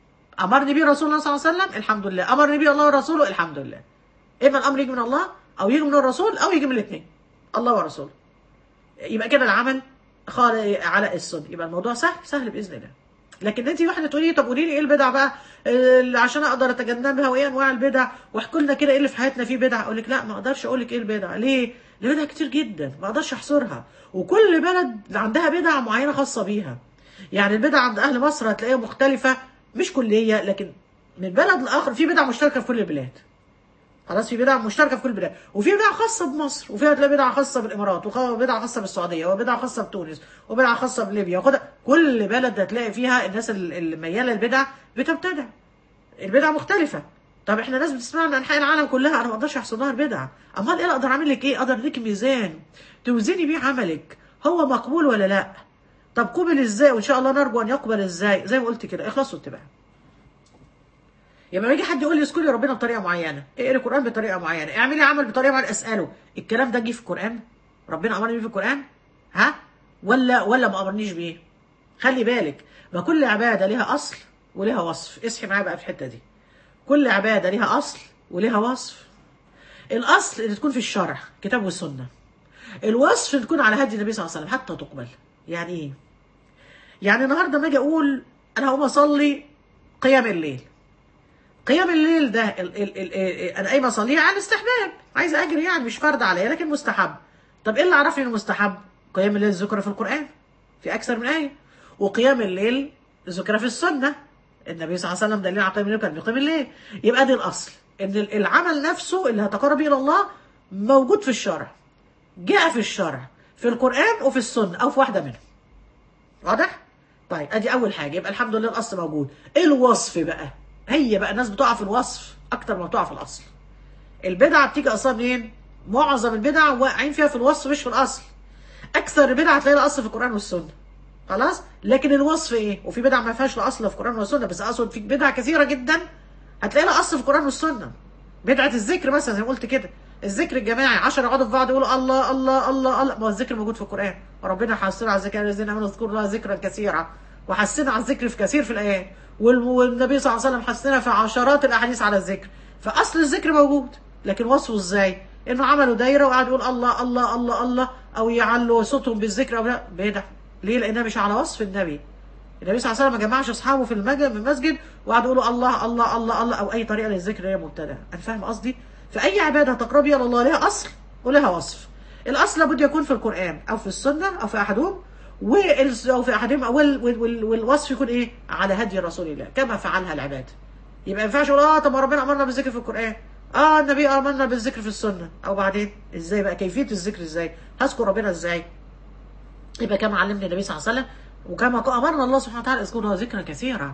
امرني بيه رسول الله صلى الله عليه وسلم الحمد لله امرني بيه الله ورسوله الحمد لله اما الامر يجي من الله او يجي من الرسول او يجي من الاثنين الله ورسوله يبقى كده العمل خال على السنه يبقى الموضوع سهل سهل باذن الله لكن انت واحده تقولي لي طب قولي لي ايه البدع بقى اللي عشان اقدر اتجنبها وايه انواع البدع واحكي لنا كده ايه اللي في حياتنا فيه بدع اقول لك لا ما اقدرش اقول لك ايه البدع ليه؟ البدع كتير جدا ما اقدرش احصرها وكل بلد عندها بدع معينه خاصه بيها يعني البدع عند اهل مصر هتلاقيها مختلفه مش كليه لكن من بلد لاخر في بدع مشتركه في كل البلاد خلاص في بدع مشتركه في كل البلاد وفي بدع خاصه بمصر وفي هتلاقي بدع خاصه بالامارات وبدع خاصه بالسعوديه وبدع خاصه بتونس وبدع خاصه بليبيا وكده كل بلد هتلاقي فيها الناس اللي مياله البدع بتبتدع البدع مختلفه طب احنا ناس بتسمعنا من انحاء العالم كلها انا ما اقدرش احصل لها البدع امال ايه اقدر اعمل لك ايه اقدر اديك ميزان توزني بيه عملك هو مقبول ولا لا طب قبل ازاي وان شاء الله نرجو ان يقبل ازاي زي ما قلت كده اخلاص واتباع لما يجي حد يقول لي اذكري ربنا بطريقه معينه اقري القران بطريقه معينه اعملي عمل بطريقه معينه اساله الكلام ده جه في القران ربنا امرني بيه في القران ها ولا ولا ما امرنيش بيه خلي بالك ما كل عباده لها اصل ولها وصف اصحي معايا بقى في الحته دي كل عباده لها اصل ولها وصف الاصل اللي تكون في الشرع كتاب والسنه الوصف اللي تكون على هدي النبي صلى الله عليه وسلم حتى تقبل يعني ايه يعني النهارده ما اجي اقول انا هقوم اصلي قيام الليل قيام الليل ده ال ال ال انا قايمه اصليها على الاستحباب عايزه اجري يعني مش فرض عليا لكن مستحب طب ايه اللي عرفني انه مستحب قيام الليل ذكر في القران في اكثر من ايه وقيام الليل ذكر في السنه النبي صلى الله عليه وسلم دليل على قيام الليل كان بيقيم الليل يبقى دي الاصل ان العمل نفسه اللي هتقرب الى الله موجود في الشرع جاء في الشرع في القران وفي السنه او في واحده منهم واضح طيب ادي اول حاجه يبقى الحمد لله الاصل موجود ايه الوصف بقى هي بقى الناس بتقع في الوصف اكتر ما بتقع في الاصل البدعه بتيجي اصلا منين معظم البدع واقعين فيها في الوصف مش في الاصل اكثر البدع هتلاقي الاصل في القران والسنه خلاص لكن الوصف ايه وفي بدع ما فيهاش لا اصل في القران ولا سنه بس اقصد في بدع كثيره جدا هتلاقي لها اصل في القران والسنه بدعه الذكر مثلا زي ما قلت كده الذكر الجماعي 10 يقعدوا في بعض يقولوا الله الله الله الله ما هو الذكر موجود في القران وربنا حثنا على الذكر الذين امنوا اذكروا الله ذكرا كثيرا وحثنا على الذكر في كثير في الايات وال- والنبي صلى الله عليه وسلم حثنا في عشرات الاحاديث على الذكر فاصل الذكر موجود لكن وصفه ازاي انه عملوا دايره وقعد يقول الله الله الله الله او يعلوا صوتهم بالذكر او لا بدع ليه لانها مش على وصف النبي النبي صلى الله عليه وسلم ما جمعش اصحابه في المسجد في المسجد وقعدوا يقولوا الله الله الله الله او اي طريقه للذكر هي مبتدع انا فاهم قصدي فاي عباده تقربي الى الله لها اصل ولها وصف الاصل لابد يكون في القران او في السنه او في احدهم وال- او في احدهم او وال- وال- وال- والوصف يكون ايه على هدي رسول الله كما فعلها العباد يبقى ما ينفعش اقول اه طب ما ربنا امرنا بالذكر في القران اه النبي امرنا بالذكر في السنه او بعدين ازاي بقى كيفيه الذكر ازاي هذكر ربنا ازاي يبقى كما علمني النبي صلى الله عليه وسلم وكما امرنا الله سبحانه وتعالى اذكرها ذكرا كثيرا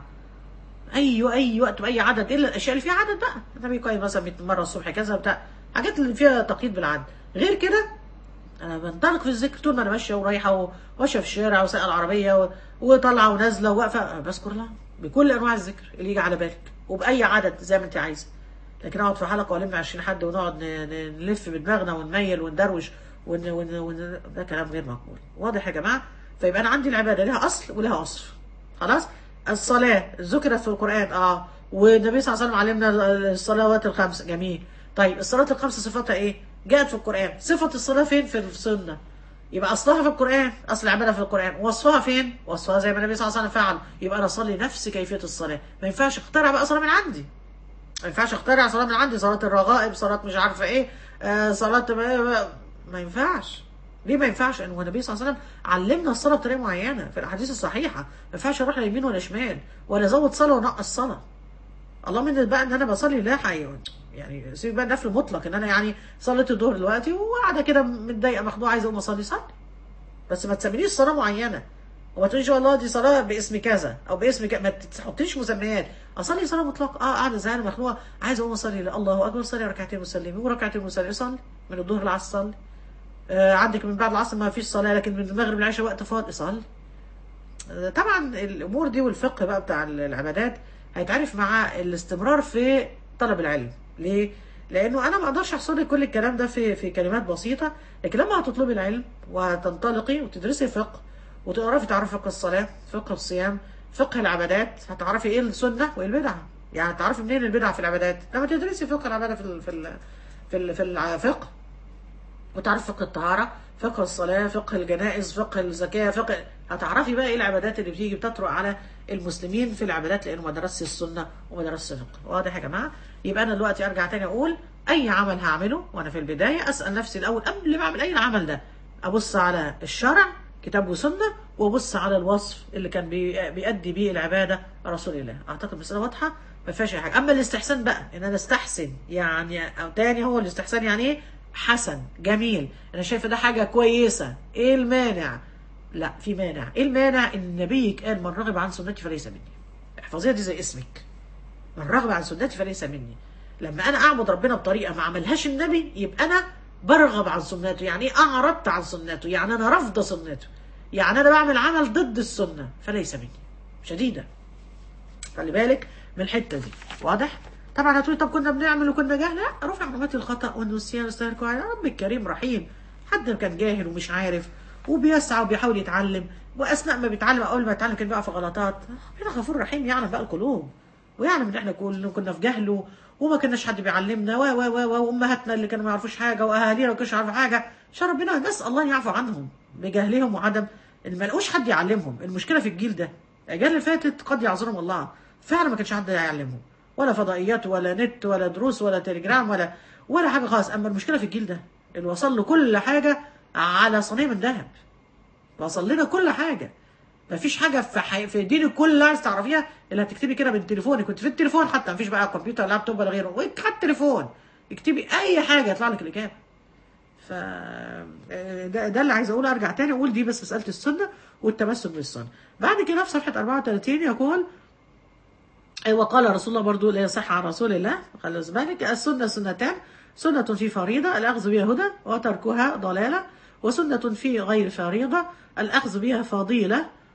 اي اي وقت باي عدد الا الاشياء اللي فيها عدد بقى النبي قايل مثلا 100 مره الصبح كذا بتاع حاجات اللي فيها تقييد بالعدد غير كده انا بنطلق في الذكر طول ما انا ماشيه ورايحه وماشيه في الشارع وسائل العربيه و- وطالعه ونازله وواقفه بذكر الله بكل انواع الذكر اللي يجي على بالك وباي عدد زي ما انت عايزه لكن اقعد في حلقه والم 20 حد ونقعد ن- ن- نلف بدماغنا ونميل وندروش ون ون ون ده كلام غير مقبول واضح يا جماعه فيبقى انا عندي العباده لها اصل ولها وصف خلاص الصلاه ذكرت في القران اه والنبي صلى الله عليه وسلم علمنا الصلوات الخمس جميل طيب الصلاه الخمس صفاتها ايه جاءت في القران صفه الصلاه فين في السنه يبقى اصلها في القران اصل العباده في القران وصفها فين وصفها زي ما النبي صلى الله عليه وسلم فعل يبقى انا اصلي نفس كيفيه الصلاه ما ينفعش اخترع بقى صلاه من عندي ما ينفعش اخترع صلاه من عندي صلاه الرغائب صلاه مش عارفه ايه آه صلاه ما, ما ينفعش ليه ما ينفعش؟ لان النبي صلى الله عليه وسلم علمنا الصلاه بطريقه معينه في الاحاديث الصحيحه، ما ينفعش اروح لا يمين ولا شمال ولا ازود صلاه وانقص صلاه. الله من بقى ان انا بصلي لا حي يعني سيب بقى النفل المطلق ان انا يعني صليت الظهر دلوقتي وقاعده كده متضايقه مخنوقه عايزه اقوم اصلي صلي. بس ما تسمينيش صلاه معينه وما تقوليش والله دي صلاه باسم كذا او باسم كذا ما تحطيش مسميات اصلي صلاه مطلقه اه قاعده زهقانه مخنوقه عايزه اقوم اصلي لا الله اكبر صلي ركعتين وسلمي وركعتين وسلمي صلي من الظهر للعصر صلي آه عندك من بعد العصر ما فيش صلاه لكن من المغرب للعشاء وقت فاضي صلي آه طبعا الامور دي والفقه بقى بتاع العبادات هيتعرف مع الاستمرار في طلب العلم ليه لانه انا ما اقدرش احصل لك كل الكلام ده في في كلمات بسيطه لكن لما هتطلبي العلم وتنطلقي وتدرسي فقه وتعرفي تعرفي فقه الصلاه فقه الصيام فقه العبادات هتعرفي ايه السنه وايه البدعه يعني تعرفي منين البدعه في العبادات لما تدرسي فقه العباده في ال في ال في, ال في الفقه وتعرفي فقه الطهاره فقه الصلاه فقه الجنائز فقه الزكاه فقه هتعرفي بقى ايه العبادات اللي بتيجي بتطرق على المسلمين في العبادات لانه ما درسش السنه وما درسش الفقه واضح يا جماعه يبقى انا دلوقتي ارجع تاني اقول اي عمل هعمله وانا في البدايه اسال نفسي الاول قبل ما اعمل اي عمل ده ابص على الشرع كتاب وسنه وابص على الوصف اللي كان بي- بيأدي بيه العباده رسول الله اعتقد مساله واضحه ما فيهاش اي حاجه اما الاستحسان بقى ان انا استحسن يعني او تاني هو الاستحسان يعني ايه حسن جميل انا شايفه ده حاجه كويسه ايه المانع لا في مانع ايه المانع ان النبي قال من رغب عن سنتي فليس مني احفظيها دي زي اسمك من رغب عن سنتي فليس مني لما انا اعبد ربنا بطريقه ما عملهاش النبي يبقى انا برغب عن سنته يعني ايه اعرضت عن سنته يعني انا رافضه سنته يعني انا بعمل عمل ضد السنه فليس مني شديده خلي بالك من الحته دي واضح طبعا هتقولي طب كنا بنعمل وكنا جاهل لا رفع علامات الخطا والنسيان والسهر يا رب الكريم رحيم حد كان جاهل ومش عارف وبيسعى وبيحاول يتعلم واثناء ما بيتعلم اول ما يتعلم كان بقى في غلطات ربنا غفور رحيم يعلم بقى القلوب ويعلم ان احنا كل- كنا في جهل وما كناش حد بيعلمنا و و و وامهاتنا اللي كانوا ما يعرفوش حاجه واهالينا ما كانوش يعرفوا حاجه عشان ربنا نسال الله يعفو عنهم بجهلهم وعدم ان ما لقوش حد يعلمهم المشكله في الجيل ده الاجيال اللي فاتت قد يعذرهم الله فعلا ما كانش حد يعلمهم ولا فضائيات ولا نت ولا دروس ولا تليجرام ولا ولا حاجه خالص اما المشكله في الجيل ده اللي وصل له كل حاجه على صينيه من ذهب وصل لنا كل حاجه مفيش حاجه في حي... في دينك كلها عايز تعرفيها الا هتكتبي كده من تليفونك كنت في التليفون حتى مفيش بقى كمبيوتر لابتوب ولا غيره وانت على التليفون اكتبي اي حاجه يطلع لك الاجابه ف ده, ده اللي عايز اقوله ارجع تاني اقول دي بس مساله السنه والتمسك بالسنه بعد كده في صفحه 34 يقول وقال رسول الله برضو لا يصح عن رسول الله خلي بالك السنة سنتان سنة في فريضة الأخذ بها هدى وتركها ضلالة وسنة في غير فريضة الأخذ بها فضيلة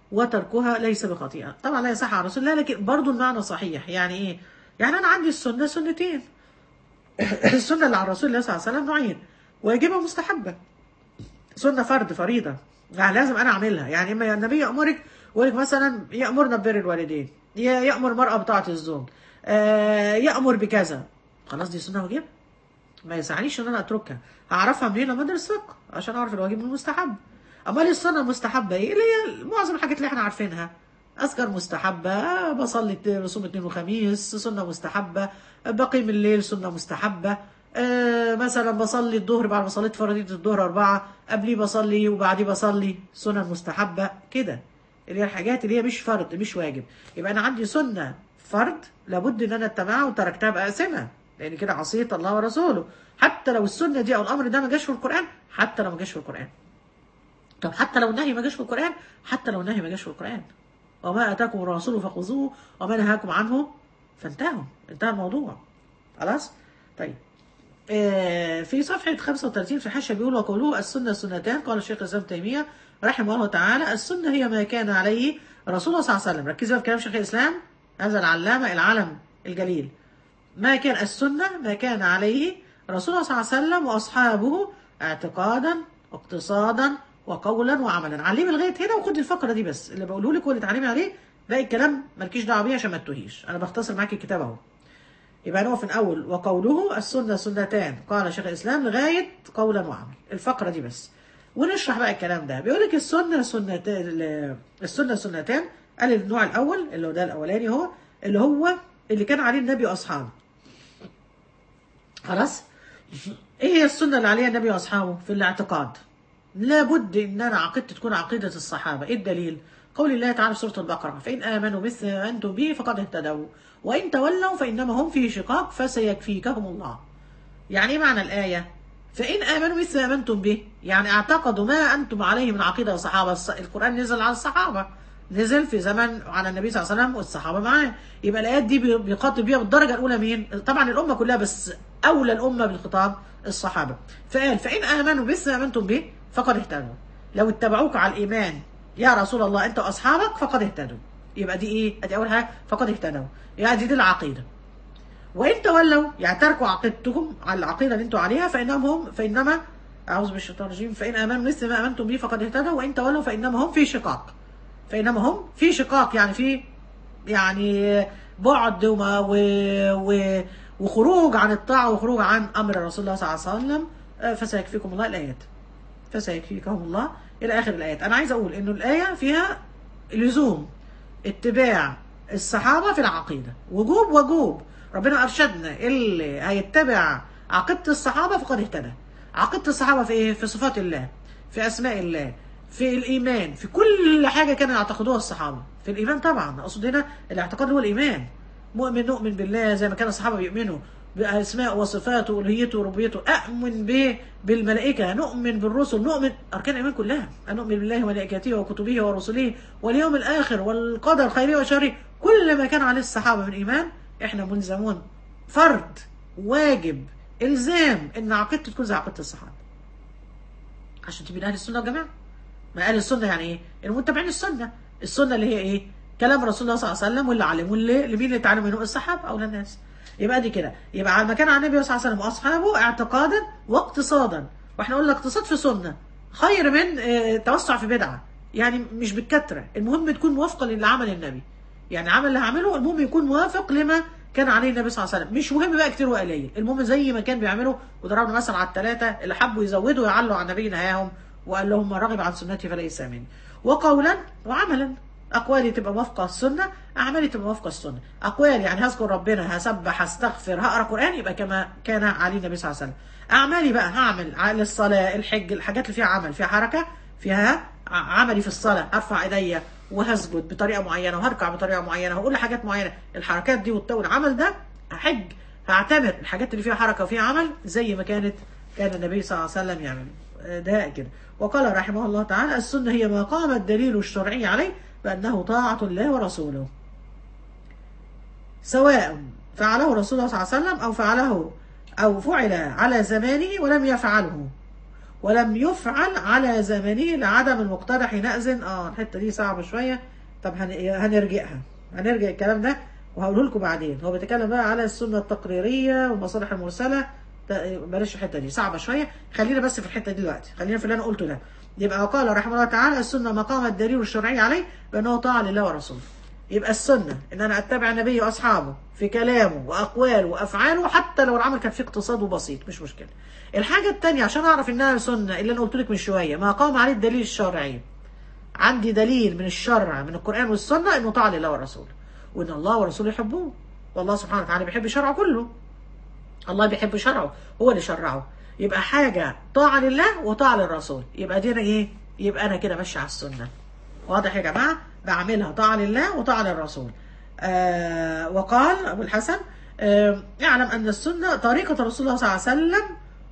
وتركها ليس بخطيئة طبعا لا يصح عن رسول الله لكن برضو المعنى صحيح يعني ايه يعني انا عندي السنة سنتين السنة اللي عن رسول الله صلى الله عليه وسلم نوعين واجبة ومستحبة سنة فرض فريضة يعني لازم انا اعملها يعني اما النبي يامرك ويقول لك مثلا يامرنا ببر الوالدين ي- يامر المراه بطاعه الزوج آه، يامر بكذا خلاص دي سنه واجبه ما يسعنيش ان انا اتركها هعرفها منين لما ادرس فقه عشان اعرف الواجب من المستحب امال السنه المستحبه ايه اللي هي معظم الحاجات اللي احنا عارفينها اذكر مستحبه بصلي رسوم اثنين وخميس سنه مستحبه بقيم الليل سنه مستحبه آه مثلا بصلي الظهر بعد ما صليت فرضيه الظهر اربعه قبليه بصلي وبعديه بصلي سنن مستحبه كده اللي هي الحاجات اللي هي مش فرض مش واجب يبقى انا عندي سنه فرض لابد ان انا اتبعها وتركتها بقاسمها لان كده عصيت الله ورسوله حتى لو السنه دي او الامر ده ما جاش في القران حتى لو ما جاش في القران طب حتى لو النهي ما جاش في القران حتى لو النهي ما جاش في القران وما اتاكم الرسول فخذوه وما نهاكم عنه فانتهوا انتهى الموضوع خلاص طيب آه، في صفحة 35 في الحاشية بيقول وقوله السنة سنتان قال الشيخ الإسلام تيمية رحمه الله تعالى السنة هي ما كان عليه رسول الله صلى الله عليه وسلم ركزوا بقى في كلام شيخ الإسلام هذا العلامة العلم الجليل ما كان السنة ما كان عليه رسول الله صلى الله عليه وسلم وأصحابه اعتقادا واقتصادا وقولا وعملا علمي لغاية هنا وخد الفقرة دي بس اللي بقوله لك واللي تعلمي عليه باقي الكلام مالكيش دعوة بيه عشان ما تتوهيش أنا بختصر معاكي الكتاب أهو يبقى نقف من أول وقوله السنة سنتان قال شيخ الإسلام لغاية قولا وعمل الفقرة دي بس ونشرح بقى الكلام ده بيقول لك السنة سنتان السنة سنتان قال النوع الأول اللي هو ده الأولاني هو اللي هو اللي كان عليه النبي وأصحابه خلاص ايه هي السنة اللي عليها النبي واصحابه في الاعتقاد لابد ان انا عقيدتي تكون عقيدة الصحابة ايه الدليل قول الله تعالى في سورة البقرة فإن آمنوا مثل ما أنتم به فقد اهتدوا وإن تولوا فإنما هم في شقاق فسيكفيكهم الله يعني ايه معنى الآية فإن آمنوا مثل ما آمنتم به يعني اعتقدوا ما أنتم عليه من عقيدة الصحابة الص- القرآن نزل على الصحابة نزل في زمن على النبي صلى الله عليه وسلم والصحابة معاه يبقى الآيات دي بي- بيخاطب بيها بالدرجة الأولى مين طبعا الأمة كلها بس أولى الأمة بالخطاب الصحابة فقال فإن آمنوا مثل ما آمنتم به فقد اهتدوا لو اتبعوك على الإيمان يا رسول الله أنت وأصحابك فقد اهتدوا يبقى دي إيه؟ أدي أول حاجة فقد اهتدوا يعني دي, دي العقيدة وإن تولوا يعني تركوا عقيدتكم على العقيدة اللي أنتم عليها فإنهم هم فإنما أعوذ بالشيطان الرجيم فإن آمنوا مثل ما آمنتم به فقد اهتدوا وإن تولوا فإنما هم في شقاق فإنما هم في شقاق يعني في يعني بعد وما و و وخروج عن الطاعة وخروج عن أمر رسول الله صلى الله عليه وسلم آه، فسيكفيكم الله الآيات فسيكفيكهم الله إلى آخر الآيات أنا عايز أقول إنه الآية فيها لزوم اتباع الصحابة في العقيدة وجوب وجوب ربنا أرشدنا اللي هيتبع عقيدة الصحابة فقد اهتدى عقيدة الصحابة في إيه؟ في صفات الله في أسماء الله في الإيمان في كل حاجة كانوا يعتقدوها الصحابة في الإيمان طبعا أقصد هنا الاعتقاد هو الإيمان مؤمن نؤمن بالله زي ما كان الصحابة بيؤمنوا بأسماء وصفاته وألوهيته وربوبيته أؤمن به بالملائكة نؤمن بالرسل نؤمن أركان الإيمان كلها أن نؤمن بالله وملائكته وكتبه ورسله واليوم الآخر والقدر خيره وشره كل ما كان عليه الصحابة من إيمان إحنا ملزمون فرض واجب إلزام إن عقيدته تكون زي عقيدة الصحابة عشان تبقى من أهل السنة والجماعة ما أهل السنة يعني إيه؟ المتبعين السنة السنة اللي هي إيه؟ كلام رسول الله صلى الله عليه وسلم واللي علمه واللي لمين اللي اتعلم منه الصحابة أو الناس يبقى دي كده يبقى على مكان على النبي صلى الله عليه وسلم واصحابه اعتقادا واقتصادا واحنا قلنا اقتصاد في سنه خير من آه، توسع في بدعه يعني مش بالكثره المهم تكون موافقه للي عمل النبي يعني عمل اللي هعمله المهم يكون موافق لما كان عليه النبي صلى الله عليه وسلم مش مهم بقى كتير وقليل المهم زي ما كان بيعملوا وضربنا مثلا على الثلاثه اللي حبوا يزودوا ويعلوا على النبي نهاهم وقال لهم من رغب عن سنتي فليس مني وقولا وعملا اقوالي تبقى موافقه السنه اعمالي تبقى موافقه السنه اقوال يعني هذكر ربنا هسبح هستغفر هقرا قران يبقى كما كان عليه النبي صلى الله عليه وسلم اعمالي بقى هعمل على الصلاه الحج الحاجات اللي فيها عمل فيها حركه فيها ع- عملي في الصلاه ارفع ايديا وهسجد بطريقه معينه وهركع بطريقه معينه وهقول حاجات معينه الحركات دي والت- والعمل ده هحج هعتبر الحاجات اللي فيها حركه وفيها عمل زي ما كانت كان النبي صلى الله عليه وسلم يعمل آه، ده كده وقال رحمه الله تعالى السنه هي ما قام الدليل الشرعي عليه بانه طاعه الله ورسوله سواء فعله رسول الله صلى الله عليه وسلم او فعله او فعل على زمانه ولم يفعله ولم يفعل على زمنه لعدم المقتضى حينئذ اه الحته دي صعبه شويه طب هن- هنرجعها هنرجع الكلام ده وهقوله لكم بعدين هو بيتكلم بقى على السنه التقريريه والمصالح المرسله ده- بلاش الحته دي صعبه شويه خلينا بس في الحته دي دلوقتي خلينا في اللي انا قلته ده يبقى قال رحمه الله تعالى السنه مقام الدليل الشرعي عليه بانه طاعه لله ورسوله يبقى السنه ان انا اتبع النبي واصحابه في كلامه واقواله وافعاله حتى لو العمل كان فيه اقتصاد وبسيط مش مشكله الحاجه الثانيه عشان اعرف انها سنه اللي انا قلت لك من شويه ما قام عليه الدليل الشرعي عندي دليل من الشرع من القرآن والسنة انه طاعة لله والرسول وان الله ورسوله يحبوه والله سبحانه وتعالى بيحب شرعه كله الله بيحب شرعه هو اللي شرعه يبقى حاجة طاعة لله وطاعة للرسول يبقى دي أنا ايه يبقى انا كده ماشي على السنة واضح يا جماعة بعملها طاعة لله وطاعة للرسول آه وقال ابو الحسن آه اعلم ان السنة طريقة رسول الله صلى الله عليه وسلم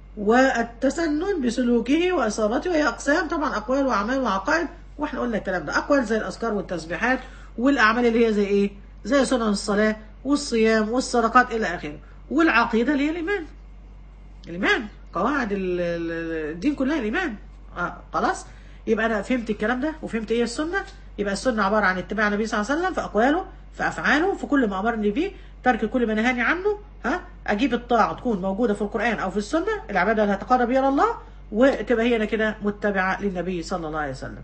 والتسنن بسلوكه واصابته وهي اقسام طبعا اقوال واعمال وعقائد واحنا قلنا الكلام ده اقوال زي الاذكار والتسبيحات والاعمال اللي هي زي ايه زي سنن الصلاه والصيام والصدقات الى اخره والعقيده اللي هي الايمان الايمان قواعد ال- ال- الدين كلها الايمان آه خلاص يبقى انا فهمت الكلام ده وفهمت ايه السنه يبقى السنه عباره عن اتباع النبي صلى الله عليه وسلم في اقواله في افعاله في كل ما امرني بيه ترك كل ما نهاني عنه ها اجيب الطاعه تكون موجوده في القران او في السنه العباده اللي هتقرب بيها الله وتبقى هي انا كده متبعه للنبي صلى الله عليه وسلم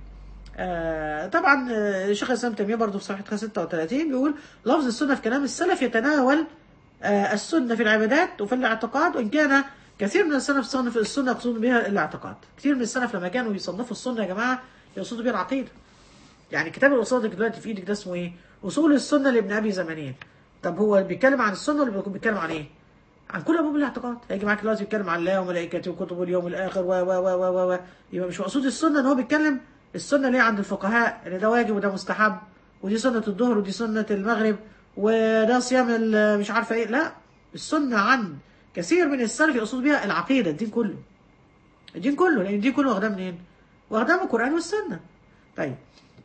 آه طبعا آه، شيخ الاسلام تيميه برضه في صفحه 36 بيقول لفظ السنه في كلام السلف يتناول آه السنه في العبادات وفي الاعتقاد وان كان كثير من السلف صنف السنه يقصدون بها الاعتقاد كثير من السلف لما كانوا يصنفوا السنه يا جماعه يقصدوا بها العقيده يعني الكتاب اللي قصادك دلوقتي في ايدك ده اسمه ايه؟ اصول السنه لابن ابي زمانين. طب هو بيتكلم عن السنه ولا بيتكلم عن ايه؟ عن كل ابواب الاعتقاد، هيجي معاك دلوقتي بيتكلم عن الله وملائكته وكتبه اليوم الاخر و و و و و يبقى مش مقصود السنه ان هو بيتكلم السنه ليه عند الفقهاء ان ده واجب وده مستحب ودي سنه الظهر ودي سنه المغرب وده صيام ال- مش عارفه ايه، لا السنه عند كثير من السلف يقصد بها العقيده الدين كله. الدين كله لان الدين كله واخداه منين؟ واخداه من القران والسنه. طيب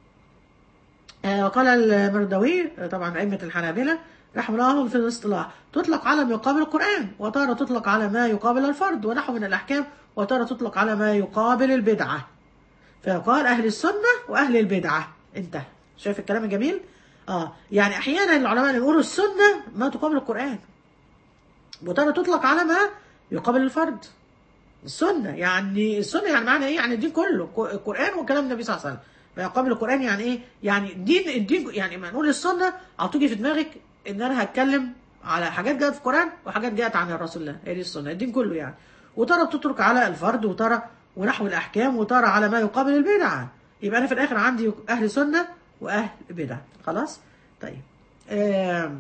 آه، وقال المردوي آه، طبعا أئمة الحنابلة رحمه الله في الاصطلاح تطلق على ما يقابل القرآن وتارة تطلق على ما يقابل الفرد ونحو من الأحكام وتارة تطلق على ما يقابل البدعة فيقال أهل السنة وأهل البدعة انتهى شايف الكلام الجميل؟ اه يعني أحيانا العلماء يقولوا السنة ما تقابل القرآن وتارة تطلق على ما يقابل الفرد السنة يعني السنة يعني معنى ايه؟ يعني الدين كله ك- القرآن وكلام النبي صلى الله عليه وسلم ما يقابل القرآن يعني ايه؟ يعني دين الدين يعني ما نقول السنة على طول يجي في دماغك ان انا هتكلم على حاجات جت في القرآن وحاجات جت عن الرسول الله هي دي السنة الدين كله يعني وترى بتترك على الفرد وترى ونحو الأحكام وترى على ما يقابل البدعة يبقى أنا في الآخر عندي أهل سنة وأهل بدعة خلاص؟ طيب آم.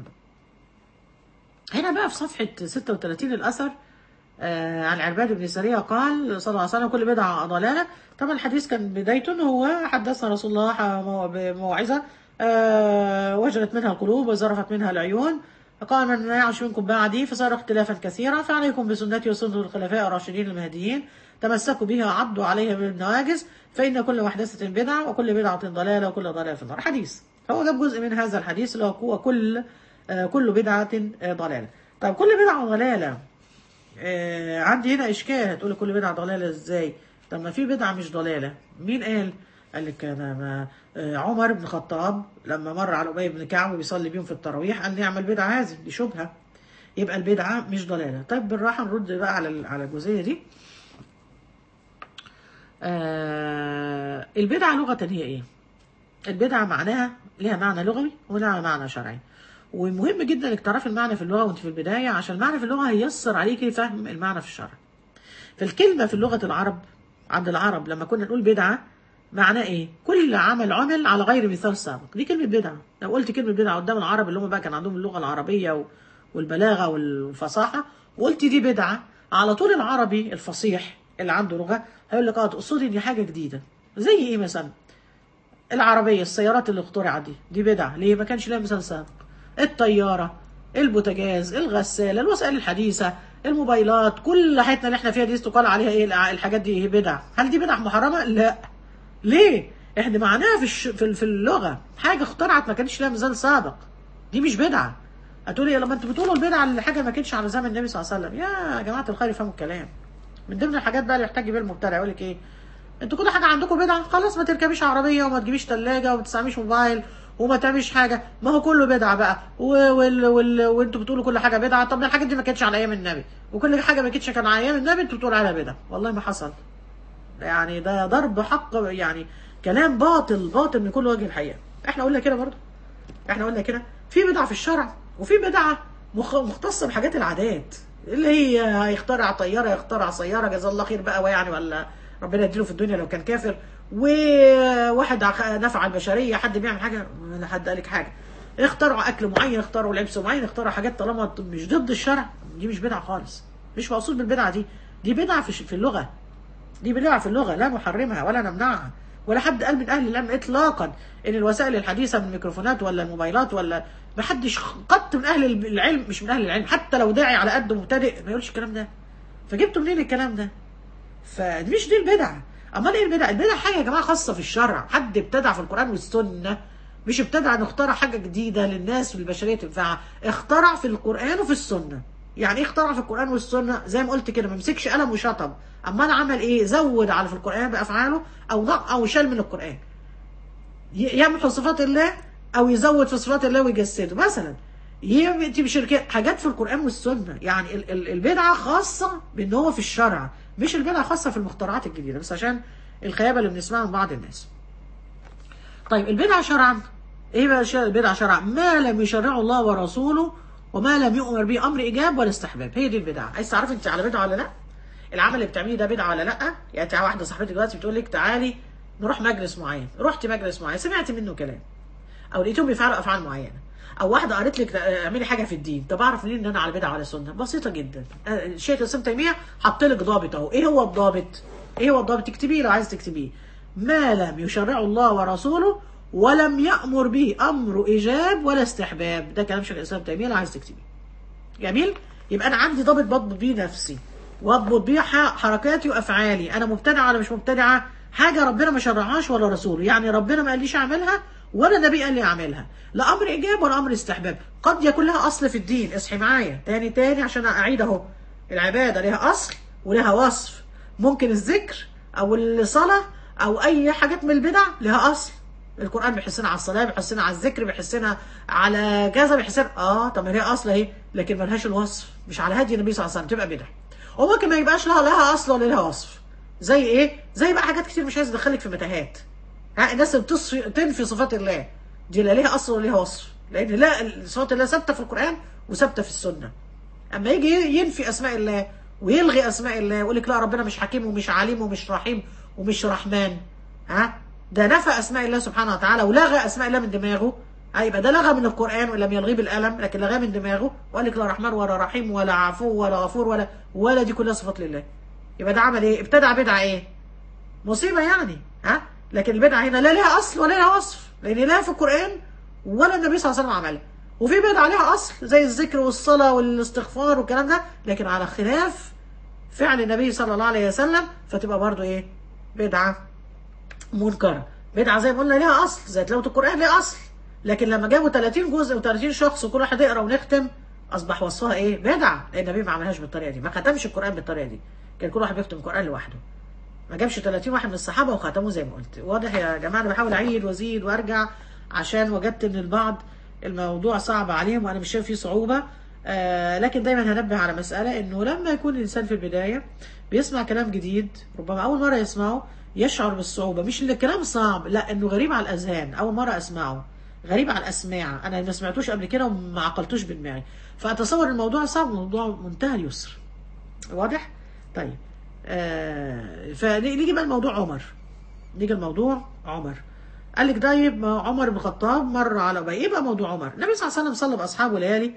هنا بقى في صفحة 36 الأثر آه، عن عرباد بن سرية قال صلى الله عليه وسلم كل بدعة ضلالة طبعا الحديث كان بدايته هو حدثنا رسول الله مو- بموعظة آه، وجلت منها القلوب وزرفت منها العيون قال من لا يعش منكم بعدي فصار اختلافا كثيرا فعليكم بسنتي وسنة الخلفاء الراشدين المهديين تمسكوا بها عضوا عليها بالنواجز فإن كل محدثة بدعة وكل بدعة ضلالة وكل ضلالة في النار حديث هو جاب جزء من هذا الحديث اللي هو كل آه، كل بدعة آه، ضلالة طيب كل بدعة ضلالة آه عندي هنا اشكال هتقولي كل بدعه ضلاله ازاي طب ما في بدعه مش ضلاله مين قال قال لك انا ما آه عمر بن الخطاب لما مر على ابي بن كعب بيصلي بيهم في التراويح قال نعمل بدعه هذه دي شبهه يبقى البدعه مش ضلاله طيب بالراحه نرد بقى على ال- على الجزئيه دي آه البدعه لغه هي ايه البدعه معناها ليها معنى لغوي ولها معنى شرعي ومهم جدا انك تعرفي المعنى في اللغه وانت في البدايه عشان المعنى في اللغه هيسر عليكي فهم المعنى في الشرع فالكلمه في لغه العرب عند العرب لما كنا نقول بدعه معناه ايه كل عمل عمل على غير مثال سابق دي كلمه بدعه لو قلت كلمه بدعه قدام العرب اللي هم بقى كان عندهم اللغه العربيه و- والبلاغه والفصاحه وقلت دي بدعه على طول العربي الفصيح اللي عنده لغه هيقول لك اه تقصدي دي حاجه جديده زي ايه مثلا العربية السيارات اللي اخترعت دي دي بدعة ليه ما كانش لها مثال سابق الطيارة البوتاجاز الغسالة الوسائل الحديثة الموبايلات كل حياتنا اللي احنا فيها دي تقال عليها ايه الع- الحاجات دي هي بدع هل دي بدع محرمة لا ليه احنا معناها في الش... في ال- في اللغة حاجة اخترعت ما كانش لها مثال سابق دي مش بدعة هتقولي لما انتوا بتقولوا البدعة اللي حاجة ما كانتش على زمن النبي صلى الله عليه وسلم يا جماعة الخير فهموا الكلام من ضمن الحاجات بقى اللي يحتاج بيها المبتدع يقول لك ايه انتوا كل حاجه عندكم بدعه خلاص ما تركبيش عربيه وما تجيبيش ثلاجه وما تستعمليش موبايل وما تعمليش حاجه ما هو كله بدعه بقى و... وال... وال... وانتوا بتقولوا كل حاجه بدعه طب الحاجات دي ما كانتش على ايام النبي وكل حاجه ما كانتش كان على ايام النبي انتوا بتقولوا عليها بدعه والله ما حصل يعني ده ضرب حق يعني كلام باطل باطل من كل وجه الحقيقه احنا قلنا كده برضه احنا قلنا كده في بدعه في الشرع وفي بدعه مخ- مختصه بحاجات العادات اللي هي هيخترع طياره يخترع سياره جزاه الله خير بقى ويعني ولا ربنا يديله في الدنيا لو كان كافر وواحد عخ- نفع البشريه حد بيعمل حاجه ولا حد قالك حاجه اخترعوا اكل معين اخترعوا لبس معين اخترعوا حاجات طالما مش ضد الشرع دي مش بدعه خالص مش مقصود بالبدعه دي دي بدعه في في اللغه دي بدعة في اللغة لا نحرمها ولا نمنعها ولا حد قال من أهل العلم إطلاقا إن الوسائل الحديثة من الميكروفونات ولا الموبايلات ولا ما حدش قط من أهل العلم مش من أهل العلم حتى لو داعي على قده مبتدئ ما يقولش الكلام ده فجبتوا منين الكلام ده؟ فمش دي البدعة أمال إيه البدعة؟ البدعة حاجة يا جماعة خاصة في الشرع حد ابتدع في القرآن والسنة مش ابتدع انه اخترع حاجة جديدة للناس والبشرية تنفعها اخترع في القرآن وفي السنة يعني ايه اخترع في القرآن والسنة زي ما قلت كده ما مسكش قلم وشطب اما انا عمل ايه زود على في القرآن بأفعاله او نق او شال من القرآن ي- يمحو صفات الله او يزود في صفات الله ويجسده مثلا يأتي بشركات حاجات في القرآن والسنة يعني ال- ال- البدعة خاصة بان هو في الشرع مش البدعة خاصة في المخترعات الجديدة بس عشان الخيابة اللي بنسمعها من بعض الناس طيب البدعة شرعا ايه بقى الش- البدعة شرعا ما لم يشرعه الله ورسوله وما لم يؤمر به امر ايجاب ولا استحباب هي دي البدعة عايز تعرفي انت على بدعة ولا لا العمل اللي بتعمليه ده بدعة ولا لا يعني انت واحدة صاحبتي دلوقتي بتقول لك تعالي نروح مجلس معين رحت مجلس معين سمعت منه كلام او لقيتهم بيفعلوا افعال معينه او واحده قالت لك اعملي حاجه في الدين طب اعرف منين ان انا على بدعه ولا سنه بسيطه جدا آه، شيخ الاسلام تيميه حط لك ضابط اهو ايه هو الضابط ايه هو الضابط تكتبيه لو عايز تكتبيه ما لم يشرعه الله ورسوله ولم يامر به امر ايجاب ولا استحباب ده كلام شيخ الاسلام تيميه لو عايز تكتبيه جميل يبقى انا عندي ضابط بضبط بيه نفسي واضبط بيه ح- حركاتي وافعالي انا مبتدعه ولا مش مبتدعه حاجه ربنا ما شرعهاش ولا رسوله يعني ربنا ما قاليش اعملها ولا النبي قال لي اعملها لا امر ايجاب ولا امر استحباب قد يكون لها اصل في الدين اصحي معايا تاني تاني عشان اعيد اهو العباده لها اصل ولها وصف ممكن الذكر او الصلاه او اي حاجات من البدع لها اصل القران بيحسنا على الصلاه بيحسنا على الذكر بيحسنا على كذا بيحسنا اه طب ما هي اصل اهي لكن ملهاش الوصف مش على هدي النبي صلى الله عليه وسلم تبقى بدع وممكن ما يبقاش لها لها اصل ولا لها وصف زي ايه زي بقى حاجات كتير مش عايز ادخلك في متاهات ها الناس اللي بتصفي تنفي صفات الله دي لا ليها اصل ولا ليها وصف لان لا صفات الله ثابته في القران وثابته في السنه اما يجي ينفي اسماء الله ويلغي اسماء الله ويقول لك لا ربنا مش حكيم ومش عليم ومش رحيم ومش رحمن ها ده نفى اسماء الله سبحانه وتعالى ولغى اسماء الله من دماغه هيبقى ده لغى من القران ولم يلغيه بالقلم لكن لغاه من دماغه وقال لك لا رحمن ولا رحيم ولا عفو ولا غفور ولا ولا دي كلها صفات لله يبقى ده عمل ايه ابتدع بدعه ايه مصيبه يعني ها لكن البدعه هنا لا لها اصل ولا لها وصف لان لا في القران ولا النبي صلى الله عليه وسلم عملها وفي بدعه لها اصل زي الذكر والصلاه والاستغفار والكلام ده لكن على خلاف فعل النبي صلى الله عليه وسلم فتبقى برضو ايه بدعه منكره بدعه زي ما قلنا ليها اصل زي تلاوه القران ليها اصل لكن لما جابوا 30 جزء و30 شخص وكل واحد يقرا ونختم اصبح وصفها ايه بدعه لان النبي ما عملهاش بالطريقه دي ما ختمش القران بالطريقه دي كان كل واحد بيختم القران لوحده ما جابش 30 واحد من الصحابه وختموه زي ما قلت واضح يا جماعه انا بحاول اعيد وازيد وارجع عشان وجدت ان البعض الموضوع صعب عليهم وانا مش شايف فيه صعوبه آه لكن دايما هنبه على مساله انه لما يكون الانسان في البدايه بيسمع كلام جديد ربما اول مره يسمعه يشعر بالصعوبه مش ان الكلام صعب لا انه غريب على الاذهان اول مره اسمعه غريب على الاسماع انا ما سمعتوش قبل كده وما عقلتوش بدماغي فاتصور الموضوع صعب موضوع منتهى اليسر واضح طيب آه فنيجي بقى الموضوع عمر نيجي الموضوع عمر قال لك طيب ما عمر بن الخطاب مر على ابي ايه بقى موضوع عمر النبي صلى الله عليه وسلم صلى باصحابه ليالي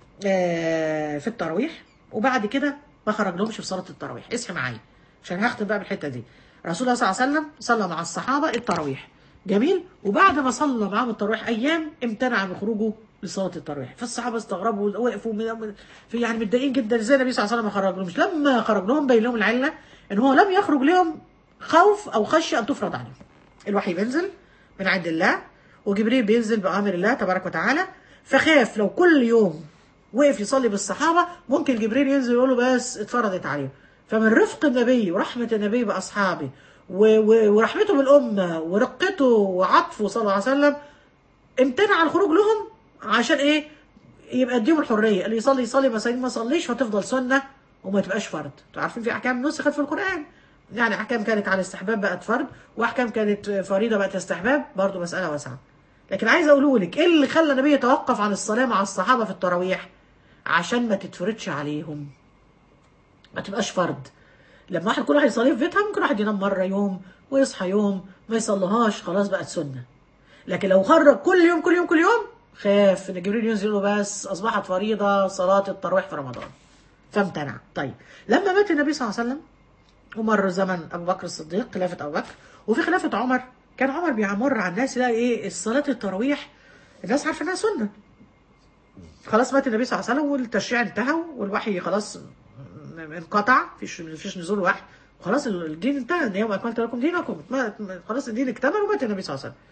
آه في التراويح وبعد كده ما خرج لهمش في صلاه التراويح اصحي معايا عشان هختم بقى بالحته دي رسول الله صلى الله عليه وسلم صلى مع الصحابه التراويح جميل وبعد ما صلى معاهم التراويح ايام امتنع من خروجه لصلاه التراويح فالصحابه استغربوا وقفوا من في يعني متضايقين جدا ازاي النبي صلى الله عليه وسلم ما خرج لهمش لما خرج لهم بين لهم العله ان هو لم يخرج لهم خوف او خشيه ان تفرض عليهم الوحي بينزل من عند الله وجبريل بينزل بامر الله تبارك وتعالى فخاف لو كل يوم وقف يصلي بالصحابه ممكن جبريل ينزل يقول له بس اتفرضت عليهم فمن رفق النبي ورحمة النبي بأصحابه و- و- ورحمته بالأمة ورقته وعطفه صلى الله عليه وسلم امتنع الخروج لهم عشان ايه يبقى اديهم الحريه اللي يصلي يصلي ما يصلي ما يصليش فتفضل سنه وما تبقاش فرض انتوا عارفين في احكام نسخت في القران يعني احكام كانت على الاستحباب بقت فرض واحكام كانت فريضه بقت استحباب برضه مساله واسعه لكن عايز اقوله لك ايه اللي خلى النبي يتوقف عن الصلاه مع الصحابه في التراويح عشان ما تتفرضش عليهم ما تبقاش فرض لما واحد كل واحد يصلي في بيتها ممكن واحد ينام مره يوم ويصحى يوم ما يصليهاش خلاص بقت سنه لكن لو خرج كل يوم كل يوم كل يوم خاف ان جبريل ينزل له بس اصبحت فريضه صلاه التراويح في رمضان فامتنع طيب لما مات النبي صلى الله عليه وسلم ومر زمن ابو بكر الصديق خلافه ابو بكر وفي خلافه عمر كان عمر بيمر على الناس يلاقي ايه الصلاه التراويح الناس عارفه انها سنه خلاص مات النبي صلى الله عليه وسلم والتشريع انتهى والوحي خلاص انقطع مفيش مفيش نزول وحي خلاص الدين انتهى ان يوم اكملت لكم دينكم ما- خلاص الدين اكتمل ومات النبي صلى الله عليه وسلم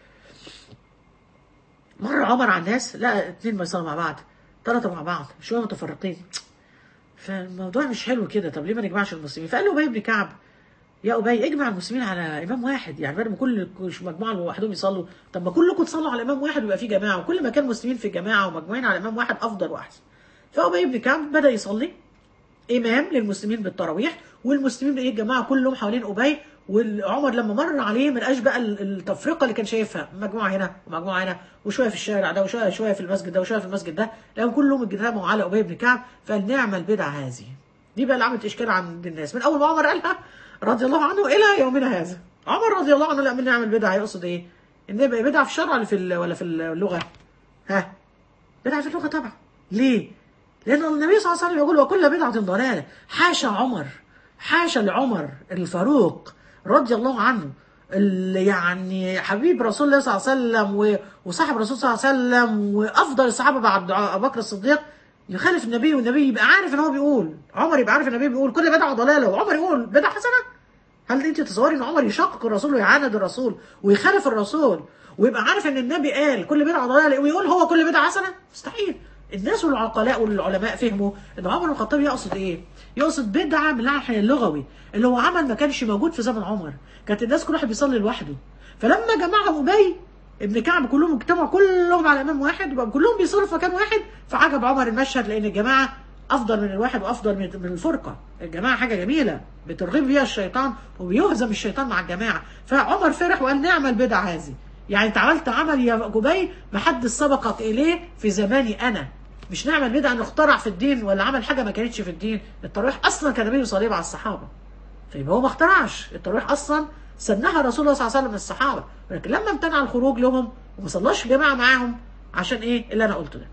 مر عمر على الناس لا اتنين ما يصلوا مع بعض ثلاثة مع بعض شوية متفرقين فالموضوع مش حلو كده طب ليه ما نجمعش المسلمين فقال له أبي بن كعب يا أبي اجمع المسلمين على إمام واحد يعني بدل ما كل مش مجموعة لوحدهم يصلوا طب ما كلكم تصلوا على إمام واحد ويبقى في جماعة وكل ما كان مسلمين في جماعة ومجموعين على إمام واحد أفضل وأحسن فأبي بن كعب بدأ يصلي امام للمسلمين بالتراويح والمسلمين ايه الجماعه كلهم حوالين ابي وعمر لما مر عليه ما لقاش بقى ال- التفرقه اللي كان شايفها مجموعه هنا ومجموعه هنا وشويه في الشارع ده وشويه شويه في المسجد ده وشويه في المسجد ده لقاهم كلهم اتجمعوا على ابي بن كعب فنعم البدعه هذه دي بقى اللي عملت اشكال عند الناس من اول ما عمر قالها رضي الله عنه الى يومنا هذا عمر رضي الله عنه لا من نعم البدعه يقصد ايه؟ ان يبقى بدعه في الشرع ولا في ال- ولا في اللغه؟ ها بدعة في اللغة طبعا ليه؟ لأن النبي صلى الله عليه وسلم يقول وكل بدعة ضلالة حاشا عمر حاشا لعمر الفاروق رضي الله عنه اللي يعني حبيب رسول الله صلى الله عليه وسلم و- وصاحب الرسول صلى الله عليه وسلم وأفضل الصحابة بعد أبو بكر الصديق يخالف النبي والنبي يبقى عارف ان هو بيقول عمر يبقى عارف ان النبي بيقول كل بدعة ضلالة وعمر يقول بدعة حسنة هل انت تصوري ان عمر يشقق الرسول ويعاند الرسول ويخالف الرسول ويبقى عارف ان النبي قال كل بدعه ضلاله ويقول هو كل بدعه حسنه مستحيل الناس والعقلاء والعلماء فهموا ان عمر بن الخطاب يقصد ايه يقصد بدعه من الناحيه اللغوي اللي هو عمل ما كانش موجود في زمن عمر كانت الناس كل واحد بيصلي لوحده فلما جمعهم ابي ابن كعب كلهم اجتمعوا كلهم على امام واحد وبقوا كلهم بيصلوا في مكان واحد فعجب عمر المشهد لان الجماعه افضل من الواحد وافضل من من الفرقه الجماعه حاجه جميله بترغب بيها الشيطان وبيهزم الشيطان مع الجماعه فعمر فرح وقال نعم البدعه هذه يعني انت عملت عمل يا جبي ما حد سبقك اليه في زماني انا مش نعم البدعه انه اخترع في الدين ولا عمل حاجه ما كانتش في الدين التراويح اصلا كان النبي يصلي مع الصحابه فيبقى هو ما اخترعش التراويح اصلا سنها رسول الله صلى الله عليه وسلم الصحابه ولكن لما امتنع الخروج لهم وما صلاش جماعه معاهم عشان ايه اللي انا قلته ده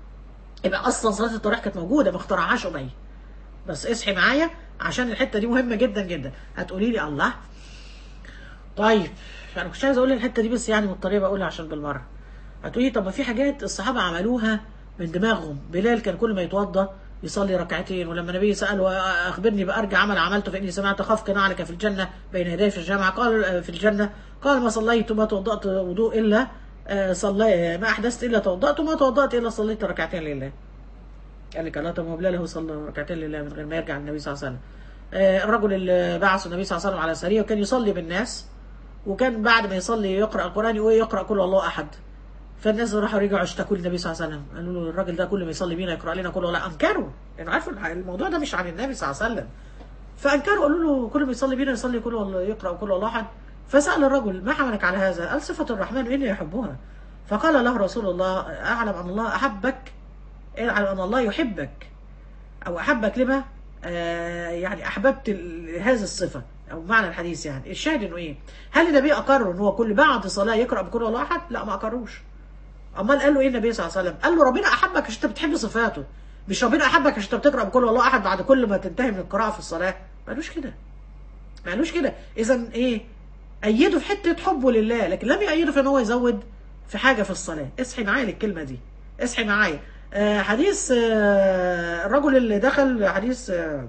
يبقى اصلا صلاه التراويح كانت موجوده ما اخترعهاش ابي بس اصحي معايا عشان الحته دي مهمه جدا جدا هتقولي لي الله طيب انا كنت عايز اقول الحته دي بس يعني مضطريه بقولها عشان بالمره هتقولي طب ما في حاجات الصحابه عملوها من دماغهم بلال كان كل ما يتوضا يصلي ركعتين ولما النبي ساله اخبرني بارجع عمل عملته فاني سمعت خفق نعلك في الجنه بين يدي في الجامعه قال في الجنه قال ما صليت ما توضات وضوء الا آه، صلي ما احدثت الا توضات وما توضات الا صليت ركعتين لله قال لك الله طب ما بلال هو صلى ركعتين لله من غير ما يرجع النبي صلى الله عليه وسلم آه، الرجل اللي بعثه النبي صلى الله عليه وسلم على سريه وكان يصلي بالناس وكان بعد ما يصلي يقرا القران يقول يقرا كل الله احد فالناس راحوا رجعوا اشتكوا للنبي صلى الله عليه وسلم قالوا له الراجل ده كل ما يصلي بينا يقرا لنا كل الله انكروا لانه عارفوا الموضوع ده مش عن النبي صلى الله عليه وسلم فانكروا قالوا له كل ما يصلي بينا يصلي كل الله يقرا كل الله احد فسال الرجل ما حملك على هذا؟ قال صفه الرحمن اني يحبها فقال له رسول الله اعلم ان الله احبك اعلم ان الله يحبك او احبك لما آه يعني احببت ال- هذه الصفه او معنى الحديث يعني الشاهد انه ايه هل النبي اقر ان هو كل بعد صلاه يقرا بكل الله احد لا ما اقروش امال قال له ايه النبي صلى الله عليه وسلم قال له ربنا احبك عشان انت بتحب صفاته مش ربنا احبك عشان انت بتقرا بكل الله احد بعد كل ما تنتهي من القراءه في الصلاه ما قالوش كده ما قالوش كده اذا ايه ايده في حته حبه لله لكن لم يأيده في ان هو يزود في حاجه في الصلاه اصحي معايا للكلمه دي اصحي معايا آه حديث آه الرجل اللي دخل حديث آه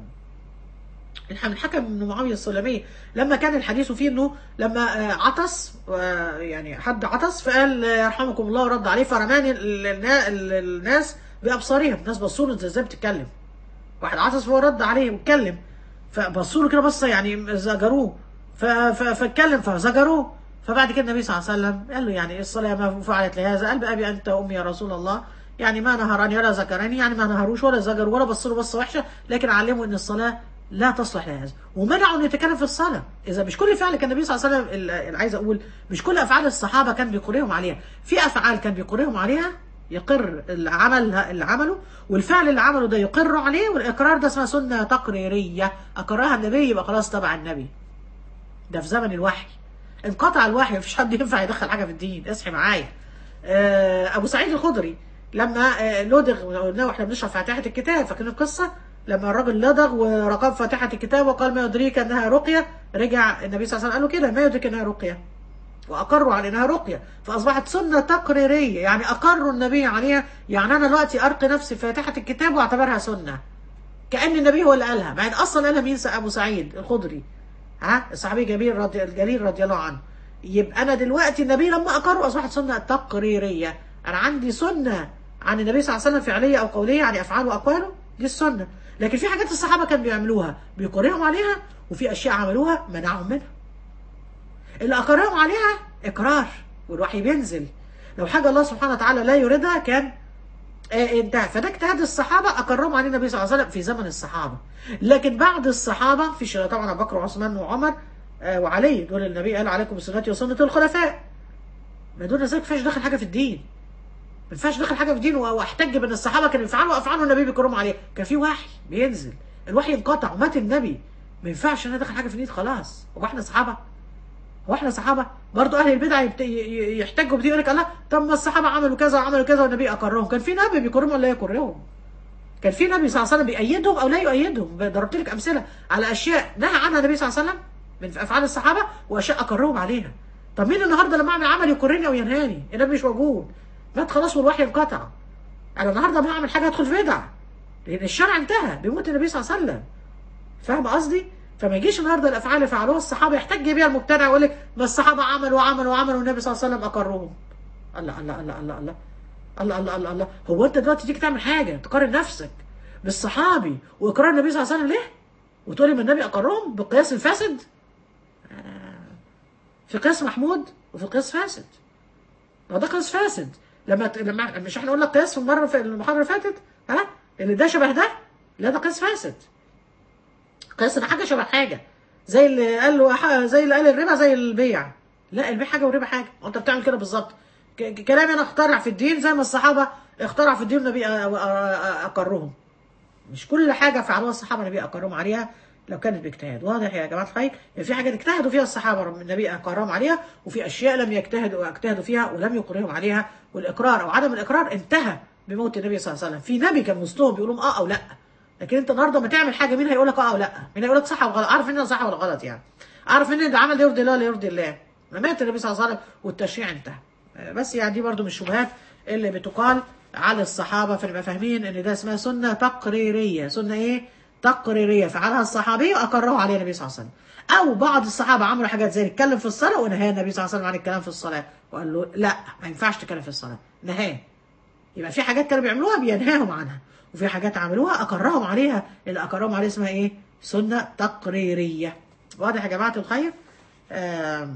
الحكم بن معاويه السلمي لما كان الحديث فيه انه لما آه، عطس آه، يعني حد عطس فقال آه، يرحمكم الله ورد عليه فرماني ال- النا- ال- الناس بابصارهم الناس بصوا له انت ازاي بتتكلم واحد عطس فهو رد عليه واتكلم فبصوا له كده بصه يعني زجروه ف- ف- فاتكلم فزجروه فبعد كده النبي صلى الله عليه وسلم قال له يعني الصلاه ما فعلت لهذا قال بابي انت وامي يا رسول الله يعني ما نهرني ولا ذكرني يعني ما نهروش ولا زجر ولا بص له بصه وحشه لكن علموا ان الصلاه لا تصلح لهذا ومنعوا انه يتكلم في الصلاه اذا مش كل فعل كان النبي صلى الله عليه وسلم ال- اللي عايز اقول مش كل افعال الصحابه كان بيقرهم عليها في افعال كان بيقرهم عليها يقر العمل اللي عمله والفعل اللي عمله ده يقر عليه والاقرار ده اسمها سنه تقريريه اقرها النبي يبقى خلاص تبع النبي ده في زمن الوحي انقطع الوحي مفيش حد ينفع يدخل حاجه في الدين اصحي معايا آه، ابو سعيد الخدري لما آه، لدغ قلنا واحنا بنشرح فاتحه الكتاب فاكرين القصه لما الراجل لدغ ورقب فاتحه الكتاب وقال ما يدريك انها رقيه رجع النبي صلى الله عليه وسلم قال له كده ما يدريك انها رقيه واقروا على انها رقيه فاصبحت سنه تقريريه يعني اقروا النبي عليها يعني انا دلوقتي ارقي نفسي فاتحه الكتاب واعتبرها سنه كان النبي هو اللي قالها مع ان اصلا قالها مين ابو سعيد الخدري ها الصحابي جبير رضي الجليل رضي الله عنه يبقى انا دلوقتي النبي لما اقر اصبحت سنه تقريريه انا عندي سنه عن النبي صلى الله عليه وسلم فعليه او قوليه يعني افعاله واقواله دي السنه لكن في حاجات الصحابه كانوا بيعملوها بيقرهم عليها وفي اشياء عملوها منعهم منها اللي اقرهم عليها اقرار والوحي بينزل لو حاجه الله سبحانه وتعالى لا يريدها كان آه، انتهى فده اجتهاد الصحابه اقرهم عليه النبي صلى الله عليه وسلم في زمن الصحابه لكن بعد الصحابه في شر- طبعا ابو بكر وعثمان وعمر آه، وعلي دول النبي قال عليكم بسنتي وسنه الخلفاء ما دون ذلك ما ينفعش دخل حاجه في الدين ما ينفعش دخل حاجه في الدين و- واحتج بان الصحابه كانوا يفعلوا افعال النبي بيكرموا عليه كان في وحي بينزل الوحي انقطع ومات النبي ما ينفعش ان انا ادخل حاجه في الدين خلاص هو احنا صحابه هو احنا صحابه برضو اهل البدع يبت- ي- ي- يحتجوا بدي يقول لك الله طب ما الصحابه عملوا كذا وعملوا كذا والنبي اقرهم كان في نبي بيكرمهم ولا يكرمهم كان في نبي صلى الله عليه وسلم بيأيدهم او لا يؤيدهم ضربت لك امثله على اشياء نهى عنها النبي صلى الله عليه وسلم من افعال الصحابه واشياء اقرهم عليها طب مين النهارده لما اعمل عمل يقرني او ينهاني النبي مش موجود مات خلاص والوحي انقطع انا النهارده ما اعمل حاجه ادخل في بدعه لان الشرع انتهى بموت النبي صلى الله عليه وسلم فاهم قصدي؟ فما يجيش النهارده الافعال اللي فعلوها الصحابه يحتج بيها المبتدع ويقول لك ما الصحابه عملوا وعملوا وعملوا والنبي صلى الله عليه وسلم اقرهم. الله الله الله الله الله الله الله الله الله هو انت دلوقتي تيجي تعمل حاجه تقارن نفسك بالصحابي واقرار النبي صلى الله عليه وسلم ليه؟ وتقولي ما النبي اقرهم بالقياس الفاسد؟ آه، في قياس محمود وفي قياس فاسد. ما ده قياس فاسد لما ت- لما مش احنا قلنا قياس في المره في المحاضره اللي فاتت ها اللي ده شبه ده لا ده قياس فاسد قياس ان حاجه شبه حاجه زي اللي قال له ح- زي اللي قال الربا زي البيع لا البيع حاجه والربا حاجه وانت بتعمل كده بالظبط ك- ك- كلامي انا اخترع في الدين زي ما الصحابه اخترعوا في الدين النبي أ- أ- أ- اقرهم مش كل حاجه فعلوها الصحابه النبي اقرهم عليها لو كانت باجتهاد واضح يا جماعه الخير يعني في حاجات اجتهدوا فيها الصحابه رب- النبي اقرهم عليها وفي اشياء لم يجتهدوا اجتهدوا فيها ولم يقرهم عليها والاقرار او عدم الاقرار انتهى بموت النبي صلى الله عليه وسلم في نبي كان وسطهم بيقول لهم اه او لا لكن انت النهارده ما تعمل حاجه مين هيقول لك اه او لا مين هيقول لك صح او غلط عارف ان ده صح ولا غلط يعني عارف ان العمل ده يرضي الله ولا يرضي الله ما مات النبي صلى الله عليه وسلم والتشريع انتهى آه، بس يعني دي برضو من الشبهات اللي بتقال على الصحابه فنبقى فاهمين ان ده اسمها سنه تقريريه سنه ايه تقريريه فعلها الصحابي واقره عليها النبي صلى الله عليه وسلم او بعض الصحابه عملوا حاجات زي اتكلم في الصلاه ونهى النبي صلى الله عليه وسلم عن الكلام في الصلاه وقال له لا ما ينفعش تتكلم في الصلاه نهاه يبقى في حاجات كانوا بيعملوها بينهاهم عنها وفي حاجات عملوها اقرهم عليها اللي اقرهم عليها اسمها ايه سنه تقريريه واضح يا جماعه الخير آم،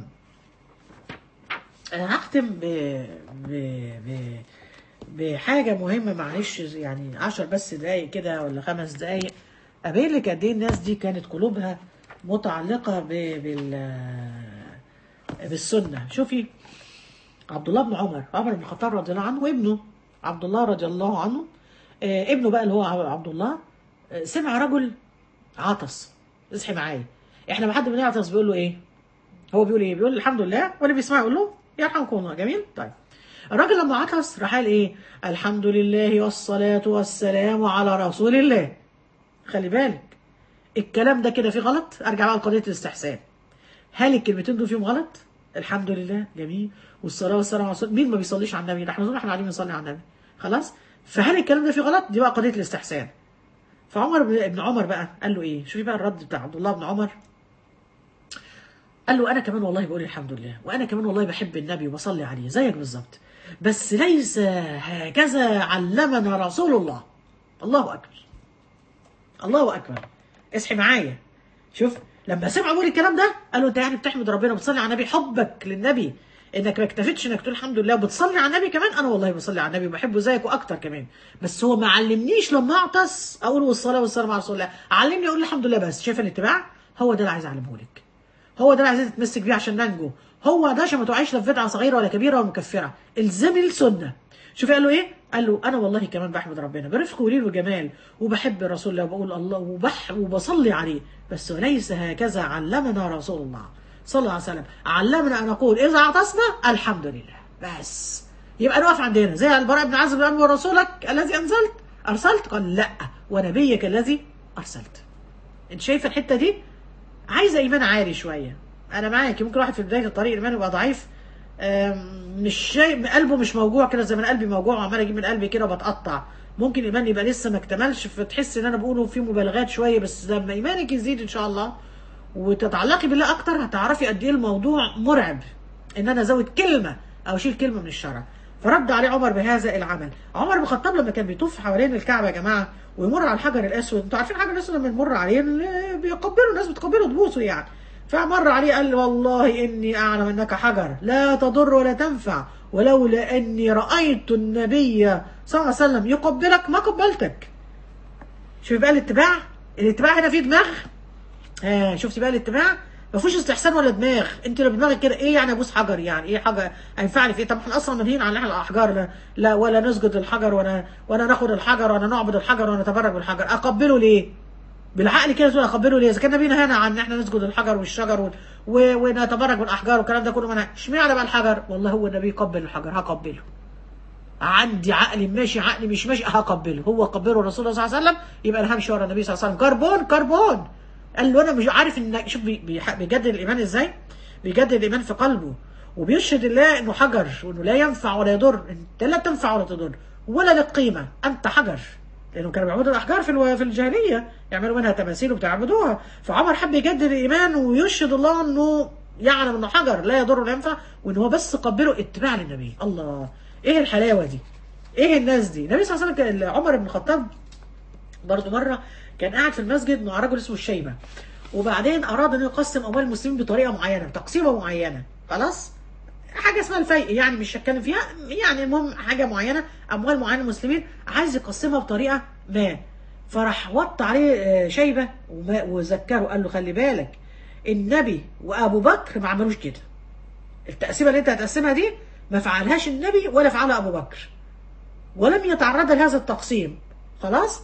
انا هختم ب... ب... ب... بحاجه مهمه معلش يعني عشر بس دقايق كده ولا خمس دقايق ابين لك قد ايه الناس دي كانت قلوبها متعلقه ب... بال بالسنه شوفي عبد الله بن عمر عمر بن الخطاب رضي الله عنه وابنه عبد الله رضي الله عنه آه، ابنه بقى اللي هو عبد الله آه، سمع رجل عطس اصحي معايا احنا ما حد بنعطس بيقول له ايه هو بيقول ايه بيقول الحمد لله واللي بيسمع يقول له يرحمكم الله جميل طيب الراجل لما عطس راح قال ايه الحمد لله والصلاة والسلام على رسول الله خلي بالك الكلام ده كده فيه غلط ارجع بقى لقضية الاستحسان هل الكلمتين دول فيهم غلط الحمد لله جميل والصلاة والسلام على رسول مين ما بيصليش على النبي ده احنا نقول احنا قاعدين بنصلي على النبي خلاص فهل الكلام ده فيه غلط دي بقى قضية الاستحسان فعمر بن ابن عمر بقى قال له ايه شوفي بقى الرد بتاع عبد الله بن عمر قال له انا كمان والله بقول الحمد لله وانا كمان والله بحب النبي وبصلي عليه زيك بالظبط بس ليس هكذا علمنا رسول الله الله اكبر الله اكبر اصحي معايا شوف لما سمع بيقول الكلام ده قال له انت يعني بتحمد ربنا وبتصلي على النبي حبك للنبي انك ما اكتفيتش انك تقول الحمد لله وبتصلي على النبي كمان انا والله بصلي على النبي وبحبه زيك واكتر كمان بس هو ما علمنيش لما اعطس اقول والصلاه والسلام على رسول الله علمني اقول الحمد لله بس شايف الاتباع هو ده اللي عايز اعلمه لك هو ده اللي عايزين تتمسك بيه عشان ننجو هو ده عشان ما تقعيش لا في بدعه صغيره ولا كبيره ولا مكفره الزمي السنه شوف قال له ايه قال له انا والله كمان بحمد ربنا برفق ولين وجمال وبحب رسول الله وبقول الله وبح وبصلي عليه بس وليس هكذا علمنا رسول الله صلى الله عليه وسلم علمنا ان نقول اذا عطسنا الحمد لله بس يبقى نقف عندنا زي البراء بن عازب بن ورسولك الذي انزلت ارسلت قال لا ونبيك الذي ارسلت انت شايف الحته دي عايزه ايمان عالي شويه انا معاك ممكن واحد في بدايه الطريق الايمان يبقى ضعيف آم، مش شيء قلبه مش موجوع كده زي ما أنا قلبي موجوع وعمال اجيب من قلبي كده وبتقطع ممكن ايمان يبقى لسه ما اكتملش فتحس ان انا بقوله في مبالغات شويه بس لما ايمانك يزيد ان شاء الله وتتعلقي بالله اكتر هتعرفي قد ايه الموضوع مرعب ان انا ازود كلمه او اشيل كلمه من الشرع فرد عليه عمر بهذا العمل عمر بن الخطاب لما كان بيطوف حوالين الكعبه يا جماعه ويمر على الحجر الاسود انتوا عارفين الحجر الاسود لما يمر عليه اللي بيقبلوا الناس بتقبله تبوسه يعني فمر عليه قال له والله اني اعلم انك حجر لا تضر ولا تنفع ولولا اني رايت النبي صلى الله عليه وسلم يقبلك ما قبلتك شوف بقى الاتباع الاتباع هنا فيه دماغ آه شفتي بقى الاتباع ما فيهوش استحسان ولا دماغ انت لو بدماغك كده ايه يعني ابوس حجر يعني ايه حاجه هينفعني في ايه طب احنا اصلا منهيين عن الاحجار لا, لا ولا نسجد للحجر ولا ولا ناخد الحجر ولا نعبد الحجر ولا نتبرك بالحجر اقبله ليه بالعقل كده تقول اقبله ليه اذا كان نبينا هنا عن ان احنا نسجد للحجر والشجر و... و... ونتبرك بالاحجار والكلام ده كله منع اشمعنى بقى الحجر والله هو النبي يقبل الحجر هقبله عندي عقل ماشي عقلي مش ماشي هقبله هو قبله الرسول صلى الله عليه وسلم يبقى انا همشي ورا النبي صلى الله عليه وسلم كربون كربون قال له انا مش عارف ان شوف بي- بيح- بيجدد الايمان ازاي بيجدد الايمان في قلبه وبيشهد الله انه حجر وانه لا ينفع ولا يضر انت لا تنفع ولا تضر ولا لك قيمه انت حجر لانهم كانوا بيعبدوا الاحجار في الو- في الجاهليه يعملوا منها تماثيل وبتعبدوها فعمر حب يجدد الايمان ويشهد الله انه يعلم انه حجر لا يضر ولا ينفع وان هو بس قبله اتباع للنبي الله ايه الحلاوه دي ايه الناس دي النبي صلى الله عليه وسلم كان عمر بن الخطاب برضه مرة كان قاعد في المسجد مع رجل اسمه الشيبة وبعدين أراد أن يقسم أموال المسلمين بطريقة معينة تقسيمة معينة خلاص حاجة اسمها الفيء يعني مش هتكلم فيها يعني المهم حاجة معينة أموال معينة المسلمين عايز يقسمها بطريقة ما فراح وط عليه آه، شيبة وما- وذكره قال له خلي بالك النبي وأبو بكر ما عملوش كده التقسيمة اللي أنت هتقسمها دي ما فعلهاش النبي ولا فعلها أبو بكر ولم يتعرض لهذا التقسيم خلاص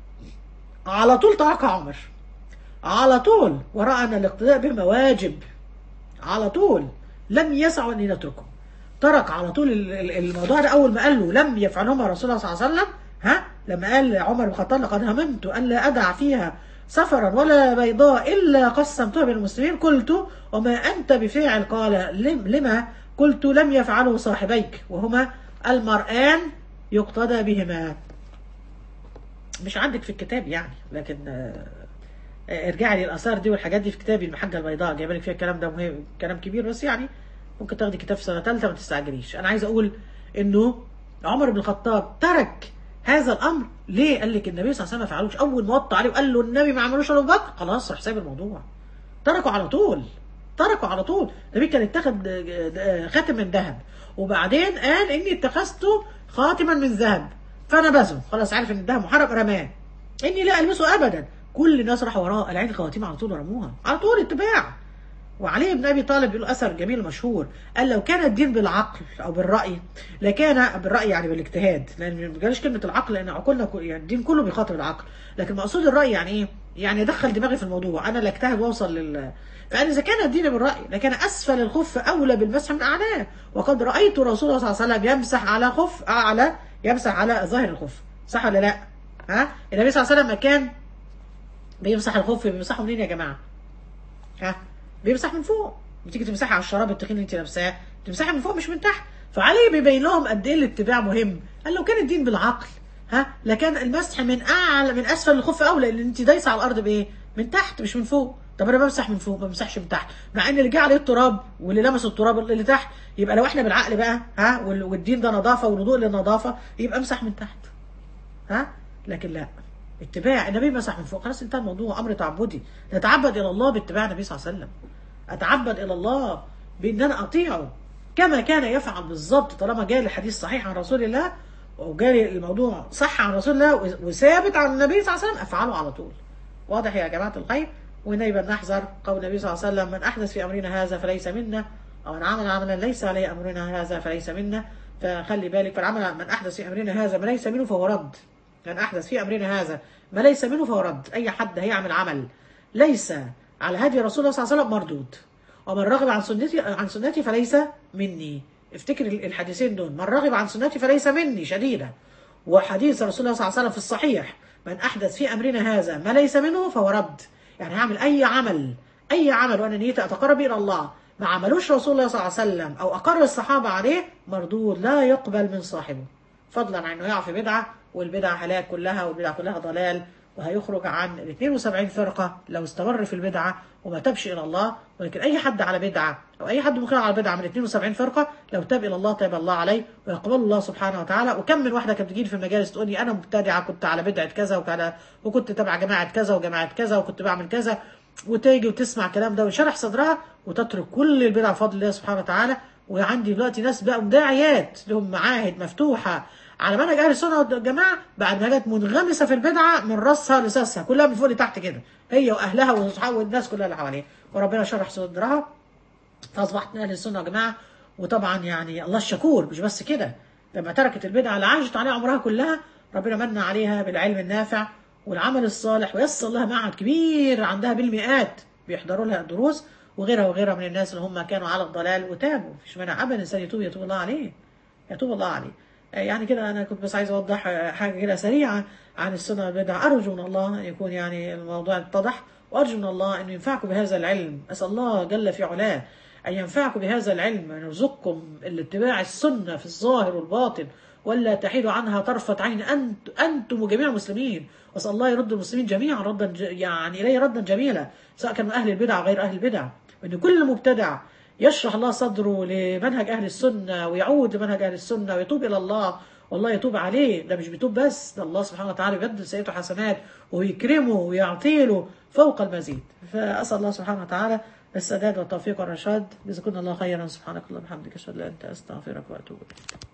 على طول ترك عمر على طول ورأى أن الاقتداء بهما واجب على طول لم يسعوا أن يتركوا ترك على طول ال- ال- الموضوع ده أول ما قال له لم يفعلهما رسول الله صلى الله عليه وسلم ها لما قال عمر بن الخطاب لقد هممت أن لا أدع فيها سفرا ولا بيضاء إلا قسمتها بين المسلمين قلت وما أنت بفاعل قال لم لما قلت لم يفعله صاحبيك وهما المرآن يقتدى بهما مش عندك في الكتاب يعني لكن آه، آه، ارجعي للاثار دي والحاجات دي في كتابي المحجه البيضاء جايبه لك فيها الكلام ده مهم كلام كبير بس يعني ممكن تاخدي كتاب في سنه ثالثه ما تستعجليش انا عايز اقول انه عمر بن الخطاب ترك هذا الامر ليه قال لك النبي صلى الله عليه وسلم ما فعلوش اول ما وطى عليه وقال له النبي ما عملوش الا ابو بكر خلاص راح سايب الموضوع تركوا على طول تركوا على طول النبي كان اتخذ آه، آه، خاتم من ذهب وبعدين قال اني اتخذت خاتما من ذهب فنبذه خلاص عارف ان الذهب محرم رماه اني لا البسه ابدا كل الناس راحوا وراه العين الخواتيم على طول رموها على طول اتباع وعلي بن ابي طالب له اثر جميل مشهور قال لو كان الدين بالعقل او بالراي لكان بالراي يعني بالاجتهاد لان ما جالش كلمه العقل لان عقولنا كل- يعني الدين كله بيخاطب العقل لكن مقصود الراي يعني ايه؟ يعني ادخل دماغي في الموضوع انا لا اجتهد واوصل لل فقال اذا كان الدين بالراي لكان اسفل الخف اولى بالمسح من اعلاه وقد رايت رسول الله صلى الله عليه وسلم يمسح على خف اعلى يمسح على ظاهر الخف صح ولا لا؟ ها؟ النبي صلى الله عليه وسلم لما كان بيمسح الخف بيمسحه منين يا جماعه؟ ها بيمسح من فوق بتيجي تمسحي على الشراب التخين اللي انت لابساه تمسحي من فوق مش من تحت فعلي بيبين لهم قد ايه الاتباع مهم قال لو كان الدين بالعقل ها لكان المسح من اعلى من اسفل الخف اولى لان انت دايسه على الارض بايه من تحت مش من فوق طب انا بمسح من فوق ما بمسحش من تحت مع ان اللي جه عليه التراب واللي لمس التراب اللي تحت يبقى لو احنا بالعقل بقى ها وال- والدين ده نظافه والوضوء للنظافه يبقى امسح من تحت ها لكن لا اتباع النبي مسح من فوق خلاص انتهى الموضوع امر تعبدي نتعبد الى الله باتباع النبي صلى الله عليه وسلم اتعبد الى الله بان انا اطيعه كما كان يفعل بالظبط طالما جاء الحديث صحيح عن رسول الله وجاء الموضوع صح عن رسول الله وثابت عن النبي صلى الله عليه وسلم افعله على طول واضح يا جماعه الخير ونيبا نحذر قول النبي صلى الله عليه وسلم من احدث في امرنا هذا فليس منا او من عمل عملا ليس عليه امرنا هذا فليس منا فخلي بالك فالعمل من احدث في امرنا هذا ما ليس منه فهو رد من احدث في امرنا هذا ما ليس منه فهو رد اي حد هيعمل عمل ليس على هدي رسول الله صلى الله عليه وسلم مردود ومن رغب عن سنتي عن سنتي فليس مني افتكر الحديثين دول من رغب عن سنتي فليس مني شديدة وحديث رسول الله صلى الله عليه وسلم في الصحيح من احدث في امرنا هذا ما ليس منه فهو رد يعني هعمل اي عمل اي عمل وانا نيتي اتقرب الى الله ما عملوش رسول الله صلى الله عليه وسلم او اقر الصحابه عليه مردود لا يقبل من صاحبه فضلا عن انه يقع في بدعه والبدعه هلاك كلها والبدعه كلها ضلال وهيخرج عن ال 72 فرقه لو استمر في البدعه وما تبش الى الله ولكن اي حد على بدعه او اي حد مقيم على بدعه من 72 فرقه لو تاب الى الله تاب الله عليه ويقبل الله سبحانه وتعالى وكم من واحده كانت بتجيلي في المجالس تقول لي انا مبتدعه كنت على بدعه كذا وكذا وكنت تبع جماعه كذا وجماعه كذا وكنت بعمل كذا وتيجي وتسمع الكلام ده ويشرح صدرها وتترك كل البدع بفضل الله سبحانه وتعالى وعندي دلوقتي ناس بقى داعيات لهم معاهد مفتوحه على منهج اهل السنه والجماعه بعد ما جت منغمسه في البدعه من راسها لساسها كلها من فوق لتحت كده هي واهلها واصحابها والناس كلها اللي حواليها وربنا شرح صدرها فاصبحت من اهل السنه والجماعه وطبعا يعني الله الشكور مش بس كده لما تركت البدعه اللي عاشت عليها عمرها كلها ربنا من عليها بالعلم النافع والعمل الصالح ويسر لها معهد كبير عندها بالمئات بيحضروا لها الدروس وغيرها وغيرها من الناس اللي هم كانوا على الضلال وتابوا مفيش مانع ابدا الانسان يتوب يتوب الله عليه يتوب الله عليه يعني كده انا كنت بس عايز اوضح حاجه كده سريعه عن السنه والبدع ارجو من الله ان يكون يعني الموضوع اتضح وارجو من الله انه ينفعكم بهذا العلم اسال الله جل في علاه ان ينفعكم بهذا العلم وان يرزقكم الاتباع السنه في الظاهر والباطن ولا تحيدوا عنها طرفة عين أنت أنتم وجميع المسلمين وأسأل الله يرد المسلمين جميعا ردا يعني إليه ردا جميلا سواء كان من أهل البدع أو غير أهل البدع وأن كل مبتدع يشرح الله صدره لمنهج أهل السنة ويعود لمنهج أهل السنة ويتوب إلى الله والله يتوب عليه ده مش بيتوب بس ده الله سبحانه وتعالى يبدل سيئته حسنات ويكرمه ويعطي له فوق المزيد فأسأل الله سبحانه وتعالى السداد والتوفيق والرشاد جزاكم الله خيرا سبحانك اللهم وبحمدك اشهد ان لا اله الا انت استغفرك واتوب اليك